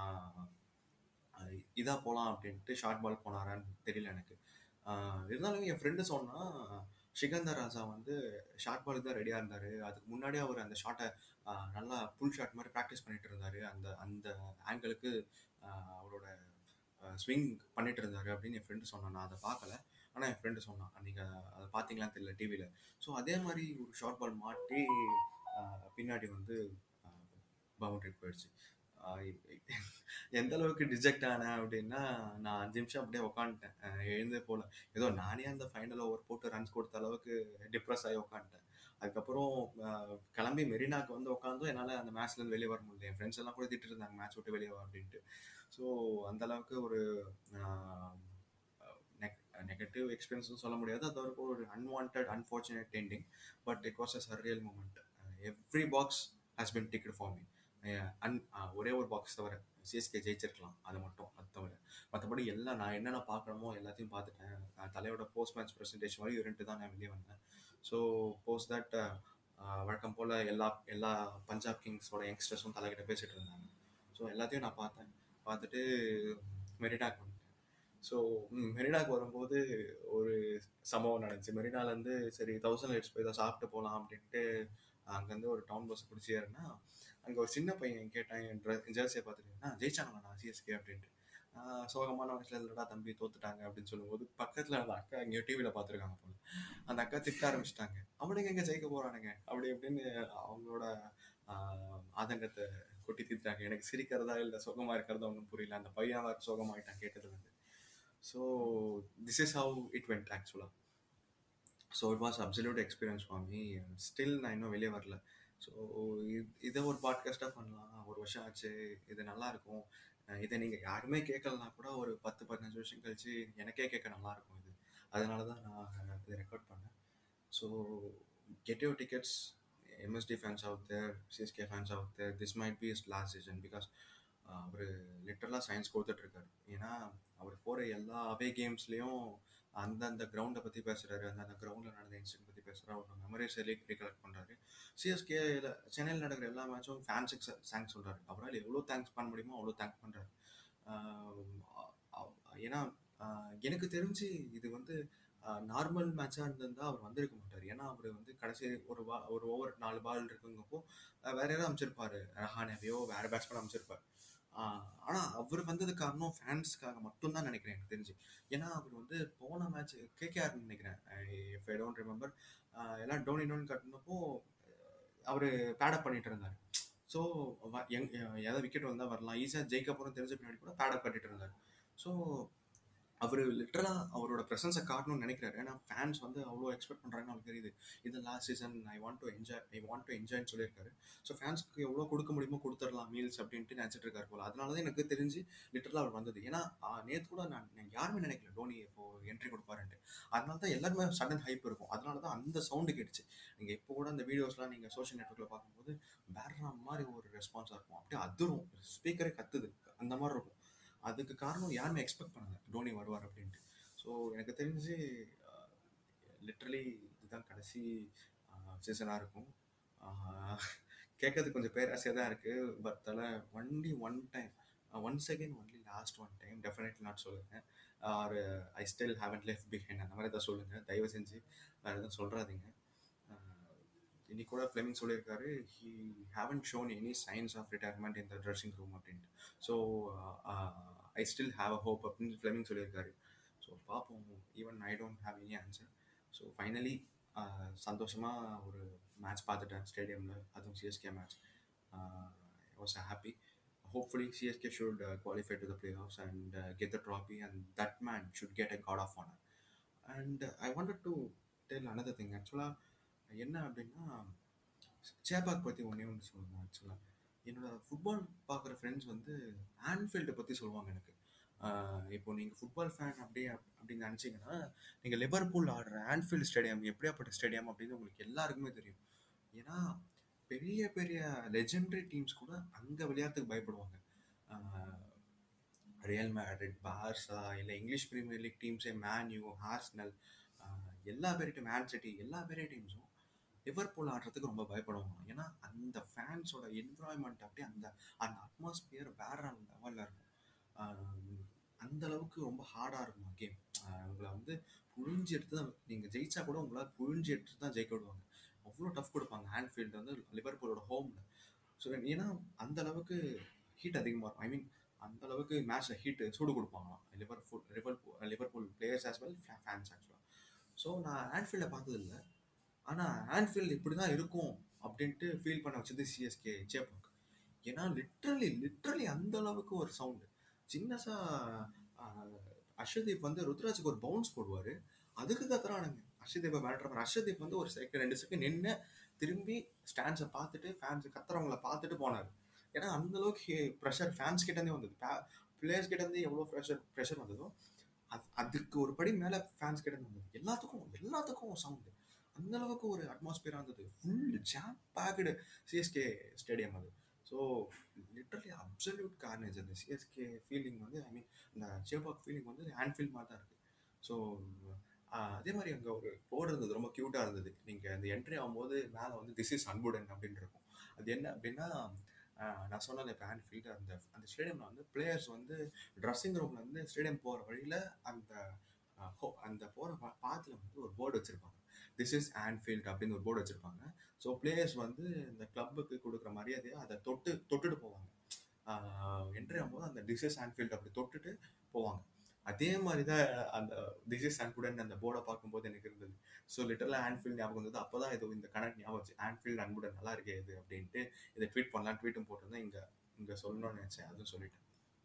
இதாக போகலாம் அப்படின்ட்டு ஷார்ட் பால் போனாரான்னு தெரியல எனக்கு இருந்தாலும் என் ஃப்ரெண்டு சொன்னால் ஷிகந்தர் ராஜா வந்து ஷார்ட் பாலுக்கு தான் ரெடியாக இருந்தார் அதுக்கு முன்னாடி அவர் அந்த ஷாட்டை நல்லா புல் ஷாட் மாதிரி ப்ராக்டிஸ் பண்ணிட்டு இருந்தார் அந்த அந்த ஆங்கிளுக்கு அவரோட ஸ்விங் பண்ணிட்டு இருந்தாரு அப்படின்னு என் ஃப்ரெண்டு சொன்னான் நான் அதை பார்க்கல ஆனால் என் ஃப்ரெண்டு சொன்னான் நீங்கள் அதை பார்த்தீங்களான்னு தெரியல டிவியில் ஸோ அதே மாதிரி ஒரு ஷார்ட் பால் மாட்டி பின்னாடி வந்து பவுண்டரி போயிடுச்சு எந்த அளவுக்கு டிஜெக்ட் ஆனேன் அப்படின்னா நான் அஞ்சு நிமிஷம் அப்படியே உக்காந்துட்டேன் எழுந்தே போல ஏதோ நானே அந்த ஃபைனல் ஓவர் போட்டு ரன்ஸ் கொடுத்த அளவுக்கு டிப்ரெஸ் ஆகி உக்காந்துட்டேன் அதுக்கப்புறம் கிளம்பி மெரினாக்கு வந்து உட்காந்தும் என்னால் அந்த மேட்ச்லேருந்து வெளியே வர முடியல என் ஃப்ரெண்ட்ஸ் எல்லாம் கூட திட்டு இருந்தாங்க மேட்ச் விட்டு வெளியே வா அப்படின்ட்டு ஸோ அந்த அளவுக்கு ஒரு நெகட்டிவ் எக்ஸ்பீரியன்ஸும் சொல்ல முடியாது அது வரைக்கும் ஒரு unwanted unfortunate ending but it was a surreal moment every box has been ticket for me and ஒரே ஒரு பாக்ஸ் தவிர சிஎஸ்கே ஜெயிச்சிருக்கலாம் அது மட்டும் அது தவிர மற்றபடி எல்லாம் நான் என்னென்ன பார்க்கணுமோ எல்லாத்தையும் பார்த்துட்டேன் தலையோட போஸ்ட் மேட்ச் ப்ரெசன்டேஷன் வரையும் ரெண்டு தான் நான் வெளியே வந்தேன் ஸோ போஸ்ட் தட் வழக்கம் போல் எல்லா எல்லா பஞ்சாப் கிங்ஸோட யங்ஸ்டர்ஸும் தலைகிட்ட பேசிட்டு இருந்தாங்க ஸோ ஸோ எல்லாத்தையும் நான் பார்த்தேன் பார்த்துட்டு மெரினாக்கு வந்துட்டேன் ஸோ மெரினாக்கு வரும்போது ஒரு சம்பவம் நடந்துச்சு மெரினாலேருந்து சரி தௌசண்ட் லைட்ஸ் போய் தான் சாப்பிட்டு போகலாம் அப்படின்ட்டு அங்கேருந்து ஒரு டவுன் பஸ் பிடிச்சி ஏறினா அங்கே ஒரு சின்ன பையன் கேட்டான் என் ட்ரெஸ் ஜெர்சியை பார்த்துட்டு ஜெயிச்சாங்களா சிஎஸ்கே அப்படின்ட்டு ஆஹ் சோகமான வயசுல இல்லடா தம்பி தோத்துட்டாங்க அப்படின்னு சொல்லும்போது பக்கத்துல அந்த அக்கா எங்கேயோ டிவியில பார்த்துருக்காங்க போல அந்த அக்கா திட்ட ஆரம்பிச்சிட்டாங்க அவனுங்க எங்க ஜெயிக்க போறானுங்க அப்படி அப்படின்னு அவங்களோட ஆஹ் ஆதங்கத்தை கொட்டி தீர்த்தாங்க எனக்கு சிரிக்கிறதா இல்லை சோகமா இருக்கிறதா ஒன்றும் புரியல அந்த பையன் வேற சோகமாயிட்டான் கேட்டதுல இருந்து so this is how it went actually so it was absolute experience for me still நான் இன்னும் வெளியே வரல ஸோ இதை ஒரு பாட்காஸ்ட்டாக பண்ணலாம் ஒரு வருஷம் ஆச்சு இது நல்லா இருக்கும் அஹ் இதை நீங்கள் யாருமே கேட்கலனா கூட ஒரு பத்து பதினஞ்சு வருஷம் கழிச்சு எனக்கே கேட்க நல்லா இருக்கும் இது அதனால தான் நான் இதை ரெக்கார்ட் பண்ணேன் so get your tickets MSD fans out there CSK fans out there this might be is last season because அவர் லிட்டரலாக சயின்ஸ் கொடுத்துட்ருக்காரு ஏன்னா அவர் போகிற எல்லா அவே கேம்ஸ்லேயும் அந்தந்த கிரவுண்டை பற்றி பேசுகிறாரு அந்தந்த கிரவுண்டில் நடந்த இன்சிடென்ட் பற்றி பேசுகிறாரு அவரோட மெமரிஸ் எல்லாம் ரீகலெக்ட் பண்ணுறாரு சிஎஸ்கேல சென்னையில் நடக்கிற எல்லா மேட்சும் ஃபேன்ஸுக்கு தேங்க்ஸ் சொல்கிறாரு அவரால் எவ்வளோ தேங்க்ஸ் பண்ண முடியுமோ அவ்வளோ தேங்க்ஸ் பண்ணுறாரு ஏன்னா ஆஹ் எனக்கு தெரிஞ்சு இது வந்து நார்மல் மேட்சாக இருந்திருந்தா அவர் வந்திருக்க மாட்டார் ஏன்னா அவர் வந்து கடைசி ஒரு பா ஒரு ஓவர் நாலு பால் இருக்குங்கப்போ ஆஹ் வேற யாராவது அமைச்சிருப்பாரு ரஹானேவையோ வேற பேட்ஸ்மேன் அமைச்சிருப்பாரு ஆனால் அவர் வந்தது காரணம் ஃபேன்ஸ்க்காக மட்டும்தான் நினைக்கிறேன் எனக்கு தெரிஞ்சு ஏன்னா அவர் வந்து போன மேட்ச் கேகேஆர் நினைக்கிறேன் இஃப் ஐ டோன்ட் ரிமெம்பர் எல்லாம் டோனி டோனி கட்டினப்போ அவர் பேடப் பண்ணிட்டு இருந்தார் ஸோ எங் ஏதாவது விக்கெட் வந்தால் வரலாம் ஈஸியாக ஜெயிக்க போகிறோம் தெரிஞ்ச பின்னாடி கூட பேடப் கட்டிட்டு இருந்தார் ஸோ அவர் லிட்டரலாக அவரோட ப்ரெசன்ஸை காட்டணும்னு நினைக்கிறாரு ஏன்னா ஃபேன்ஸ் வந்து அவ்வளோ எக்ஸ்பெக்ட் பண்ணுறாங்கன்னு அவருக்கு தெரியுது இது last season I want to enjoy I want to என்ஜாய்னு சொல்லியிருக்காரு ஸோ ஃபேன்ஸ்க்கு எவ்வளோ கொடுக்க முடியுமோ கொடுத்துடலாம் மீல்ஸ் அப்படின்ட்டு நினச்சிட்டு இருக்காரு போல அதனால தான் எனக்கு தெரிஞ்சு லிட்டரலாக அவர் வந்தது ஏன்னா நேற்று கூட நான் நான் யாருமே நினைக்கல டோனி இப்போ என்ட்ரி கொடுப்பாருன்ட்டு அதனால தான் எல்லாருமே சடன் ஹைப் இருக்கும் அதனால தான் அந்த சவுண்டு கேட்டுச்சு நீங்கள் இப்போ கூட அந்த வீடியோஸ்லாம் நீங்கள் சோஷியல் நெட்ஒர்க்கில் பார்க்கும்போது வேற மாதிரி ஒரு ரெஸ்பான்ஸாக இருக்கும் அப்படியே அதிரும் ஸ்பீக்கரே கத்துது அந்த மாதிரி இருக்கும் அதுக்கு காரணம் யாருமே எக்ஸ்பெக்ட் பண்ணல டோனி வருவார் அப்படின்ட்டு ஸோ எனக்கு தெரிஞ்சு லிட்ரலி இதுதான் கடைசி சீசனாக இருக்கும் கேட்கறதுக்கு கொஞ்சம் பேராசையாக தான் இருக்குது பட் அதில் only one time one second only last one time definitely not சொல்லுங்கள் or I still haven't left behind அந்த மாதிரி தான் சொல்லுங்கள் தயவு செஞ்சு வேறு எதுவும் சொல்கிறாதீங்க இன்னைக்கு கூட ஃபிளமிங் சொல்லியிருக்காரு he haven't shown any signs of retirement இந்த ட்ரெஸ்ஸிங் ரூம் அப்படின்ட்டு so I still have a hope அப்படின்னு ஃபிளமிங் சொல்லியிருக்காரு ஸோ பார்ப்போம் even I don't have any answer so finally சந்தோஷமாக ஒரு மேட்ச் பார்த்துட்டேன் ஸ்டேடியமில் அதுவும் CSK match was happy hopefully CSK should uh, qualify to the playoffs and uh, get the trophy and that man should get a god of honor and uh, I wanted to tell another thing ஆக்சுவலாக என்ன அப்படின்னா சேப்பாக் பற்றி ஒன்றே ஒன்று சொல்லணும் ஆக்சுவலாக என்னோட football பார்க்குற ஃப்ரெண்ட்ஸ் வந்து ஆன்ஃபீல்டை பற்றி சொல்லுவாங்க எனக்கு இப்போ நீங்கள் ஃபுட்பால் ஃபேன் அப்படியே அப்படின்னு நினச்சிங்கன்னா நீங்கள் லிவர்பூல் ஆடுற ஆன்ஃபீல்டு ஸ்டேடியம் எப்படியாப்பட்ட ஸ்டேடியம் அப்படின்னு உங்களுக்கு எல்லாருக்குமே தெரியும் ஏன்னா பெரிய பெரிய லெஜெண்டரி டீம்ஸ் கூட அங்கே விளையாட்டுக்கு பயப்படுவாங்க ரியல் மேட்ரிட் பார்ஸா இல்லை இங்கிலீஷ் ப்ரீமியர் லீக் டீம்ஸே மேன்யூ ஹார்ஸ்னல் எல்லா பெரிய மேன் சிட்டி எல்லா பெரிய டீம்ஸும் லிவர்பூல் ஆடுறதுக்கு ரொம்ப பயப்படுவாங்க ஏன்னா அந்த ஃபேன்ஸோட என்வரான்மெண்ட் அப்படியே அந்த அந்த அட்மாஸ்பியர் வேற லெவலில் இருக்கும் அந்த அளவுக்கு ரொம்ப ஹார்டாக இருக்கும் கேம் உங்களை வந்து புழிஞ்சு எடுத்து தான் நீங்கள் ஜெயிச்சா கூட உங்களால் புழிஞ்சு எடுத்து தான் ஜெயிக்க விடுவாங்க அவ்வளோ டஃப் கொடுப்பாங்க ஹேண்ட்ஃபீல்டு வந்து லிவர்பூலோட ஹோமில் ஸோ ஏன்னா அந்த அளவுக்கு ஹீட் அதிகமாக இருக்கும் ஐ மீன் அந்த அளவுக்கு மேட்ச்சில் ஹீட்டு சூடு கொடுப்பாங்களாம் Liverpool Liverpool Liverpool players as well fans ஆக்சுவலாக ஸோ நான் ஹேண்ட்ஃபீல்டை பார்த்ததில்ல ஆனால் ஹேண்ட்ஃபீல்டு இப்படி தான் இருக்கும் அப்படின்ட்டு ஃபீல் பண்ண வச்சது சிஎஸ்கே சேப்பாக் ஏன்னா லிட்ரலி லிட்ரலி அந்த அளவுக்கு ஒரு சவுண்டு சின்னஸாக அர்ஷதீப் வந்து ருத்ராஜுக்கு ஒரு பவுன்ஸ் போடுவார் அதுக்கு கத்துறானுங்க அர்ஷதீப்பை விளாட்றவர் அர்ஷதீப் வந்து ஒரு செகண்ட் ரெண்டு செகண்ட் நின்று திரும்பி ஸ்டாண்ட்ஸை பார்த்துட்டு ஃபேன்ஸ் கத்துறவங்கள பார்த்துட்டு போனார் ஏன்னா அந்த அளவுக்கு ப்ரெஷர் ஃபேன்ஸ் கிட்டேருந்தே வந்தது பிளேயர்ஸ் கிட்டேருந்து எவ்வளோ ப்ரெஷர் ப்ரெஷர் வந்ததோ அது அதுக்கு ஒரு படி மேலே ஃபேன்ஸ் கிட்ட வந்தது எல்லாத்துக்கும் எல்லாத்துக்கும் சவுண்டு அந்த அளவுக்கு ஒரு அட்மாஸ்பியராக இருந்தது full jam packed CSK stadium அது ஸோ லிட்டரலி அப்சல்யூட் கார்னேஜ் அந்த சிஎஸ்கே ஃபீலிங் வந்து ஐ மீன் இந்த சேபாக் ஃபீலிங் வந்து ஹேண்ட்ஃபீல் மாதிரி தான் இருக்குது ஸோ அதே மாதிரி அங்கே ஒரு போர்டு இருந்தது ரொம்ப க்யூட்டாக இருந்தது நீங்கள் அந்த என்ட்ரி ஆகும்போது மேலே வந்து திஸ் இஸ் அன்புடன் அப்படின்னு இருக்கும் அது என்ன அப்படின்னா ஆஹ் நான் சொன்னேன் இப்போ ஆன்ஃபீல்டு அந்த அந்த ஸ்டேடியமில் வந்து பிளேயர்ஸ் வந்து ட்ரெஸ்ஸிங் ரூம்ல இருந்து ஸ்டேடியம் போகிற வழியில் அந்த ஆஹ் ho- அந்த போகிற பாத்தில் வந்து ஒரு போர்டு வச்சுருப்பாங்க திஸ் இஸ் ஆன்ஃபீல்ட் அப்படின்னு ஒரு போர்டு வச்சுருப்பாங்க ஸோ பிளேயர்ஸ் வந்து இந்த கிளப்புக்கு கொடுக்குற மரியாதையை அதை தொட்டு தொட்டுட்டு போவாங்க என்ட்ரி ஆகும்போது அந்த திஸ் இஸ் ஆன்ஃபீல்ட் அப்படி தொட்டுட்டு போவாங்க அதே மாதிரி தான் அந்த திஸ் இஸ் அன்புடன் அந்த போர்டை பார்க்கும்போது எனக்கு இருந்தது ஸோ லிட்டரலாக ஆன்ஃபீல்ட் ஞாபகம் வந்தது அப்போ தான் இது இந்த கனெக்ட் ஞாபகம் வச்சு ஆன்ஃபீல்ட் அன்புடன் நல்லா இருக்கே இது அப்படின்ட்டு இதை ட்வீட் பண்ணலாம் ட்வீட்டும் போட்டிருந்தேன் இங்கே இங்கே சொல்லணும்னு நினச்சேன் அதுவும் சொல்லிட்டேன்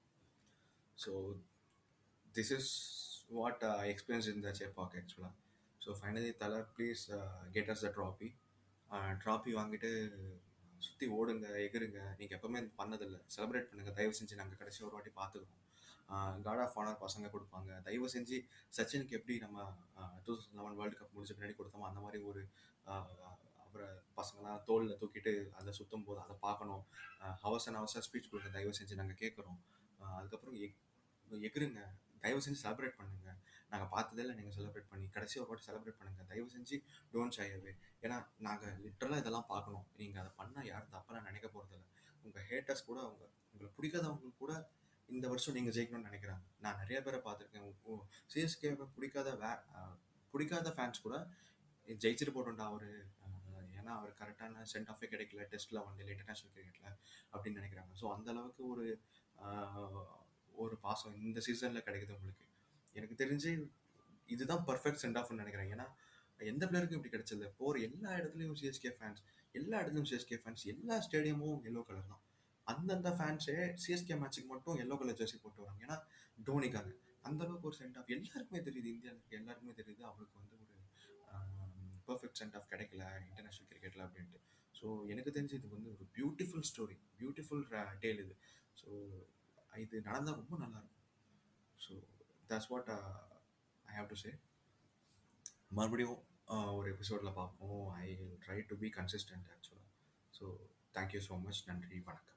so this is what I experience in the Chepauk ஆக்சுவலாக ஸோ ஃபைனலி தலர் please get us the trophy trophy வாங்கிட்டு சுற்றி ஓடுங்க எகிருங்க நீங்கள் எப்போவுமே இது பண்ணதில்லை செலிப்ரேட் பண்ணுங்கள் தயவு செஞ்சு நாங்கள் கடைசி ஒரு வாட்டி பார்த்துக்குறோம் காட் ஆஃப் ஆனர் பசங்க கொடுப்பாங்க தயவு செஞ்சு சச்சினுக்கு எப்படி நம்ம two thousand eleven world cup முடிஞ்ச பின்னாடி கொடுத்தோமோ அந்த மாதிரி ஒரு ஆஹ், அவரை பசங்களாம் தோளில் தூக்கிட்டு அதை சுற்றும் போது அதை பார்க்கணும் ஹவர்ஸ் ஹவர்ஸாக ஸ்பீச் கொடுங்க தயவு செஞ்சு நாங்கள் கேட்குறோம் அதுக்கப்புறம் எக் எகிருங்க தயவு செஞ்சு செலிப்ரேட் பண்ணுங்க நாங்கள் பார்த்ததே இல்லை நீங்கள் செலிப்ரேட் பண்ணி கடைசி ஒரு வாட்டி செலிப்ரேட் பண்ணுங்க தயவு செஞ்சு டோன்ட் ஷை அவே ஏன்னா நாங்கள் லிட்டரலாக இதெல்லாம் பார்க்கணும் நீங்கள் அதை பண்ணால் யாரும் தப்பெல்லாம் நினைக்க போகிறதில்ல உங்கள் ஹேட்டர்ஸ் கூட அவங்க உங்களுக்கு பிடிக்காதவங்களுக்கு கூட இந்த வருஷம் நீங்கள் ஜெயிக்கணும்னு நினைக்கிறாங்க நான் நிறைய பேரை பார்த்துருக்கேன் சிஎஸ்கே பிடிக்காத வே அஹ், பிடிக்காத ஃபேன்ஸ் கூட ஜெயிச்சிட்டு போட்டோம்டா அவர் ஏன்னா அவர் கரெக்டான சென்ட் ஆஃபே கிடைக்கல டெஸ்ட்டில் ஒன் டேல இன்டர்நேஷனல் கிரிக்கெட்டில் அப்படின்னு நினைக்கிறாங்க ஸோ அந்த அளவுக்கு ஒரு ஆஹ், ஒரு பாசம் இந்த சீசனில் கிடைக்குது உங்களுக்கு எனக்கு தெரிஞ்சு இதுதான் பர்ஃபெக்ட் சென்ட் ஆஃப்னு நினைக்கிறேன் ஏன்னா எந்த பிளேயருக்கும் இப்படி கிடைச்சது போகிற எல்லா இடத்துலையும் சிஎஸ்கே ஃபேன்ஸ் எல்லா இடத்துலையும் சிஎஸ்கே ஃபேன்ஸ் எல்லா ஸ்டேடியமும் எல்லோ கலர் தான் அந்தந்த ஃபேன்ஸே சிஎஸ்கே மேட்ச்சுக்கு மட்டும் எல்லோ கலர் ஜெர்சி போட்டு வராங்க ஏன்னா டோனிக்காக அந்த அளவுக்கு ஒரு சென்ட் ஆஃப் எல்லாருக்குமே தெரியுது இந்தியாவில் இருக்க எல்லாருக்குமே தெரியுது அவருக்கு வந்து ஒரு பர்ஃபெக்ட் சென்ட் ஆஃப் கிடைக்கல இன்டர்நேஷ்னல் கிரிக்கெட்டில் அப்படின்ட்டு ஸோ எனக்கு தெரிஞ்சு இது வந்து ஒரு பியூட்டிஃபுல் ஸ்டோரி பியூட்டிஃபுல் டேல் இது ஸோ இது நடந்தால் ரொம்ப நல்லாயிருக்கும் so that's what I have to say மறுபடியும் uh, ஒரு எபிசோடில் பார்ப்போம் I try to be consistent ஆக்சுவலாக ஸோ தேங்க்யூ ஸோ மச் நன்றி வணக்கம்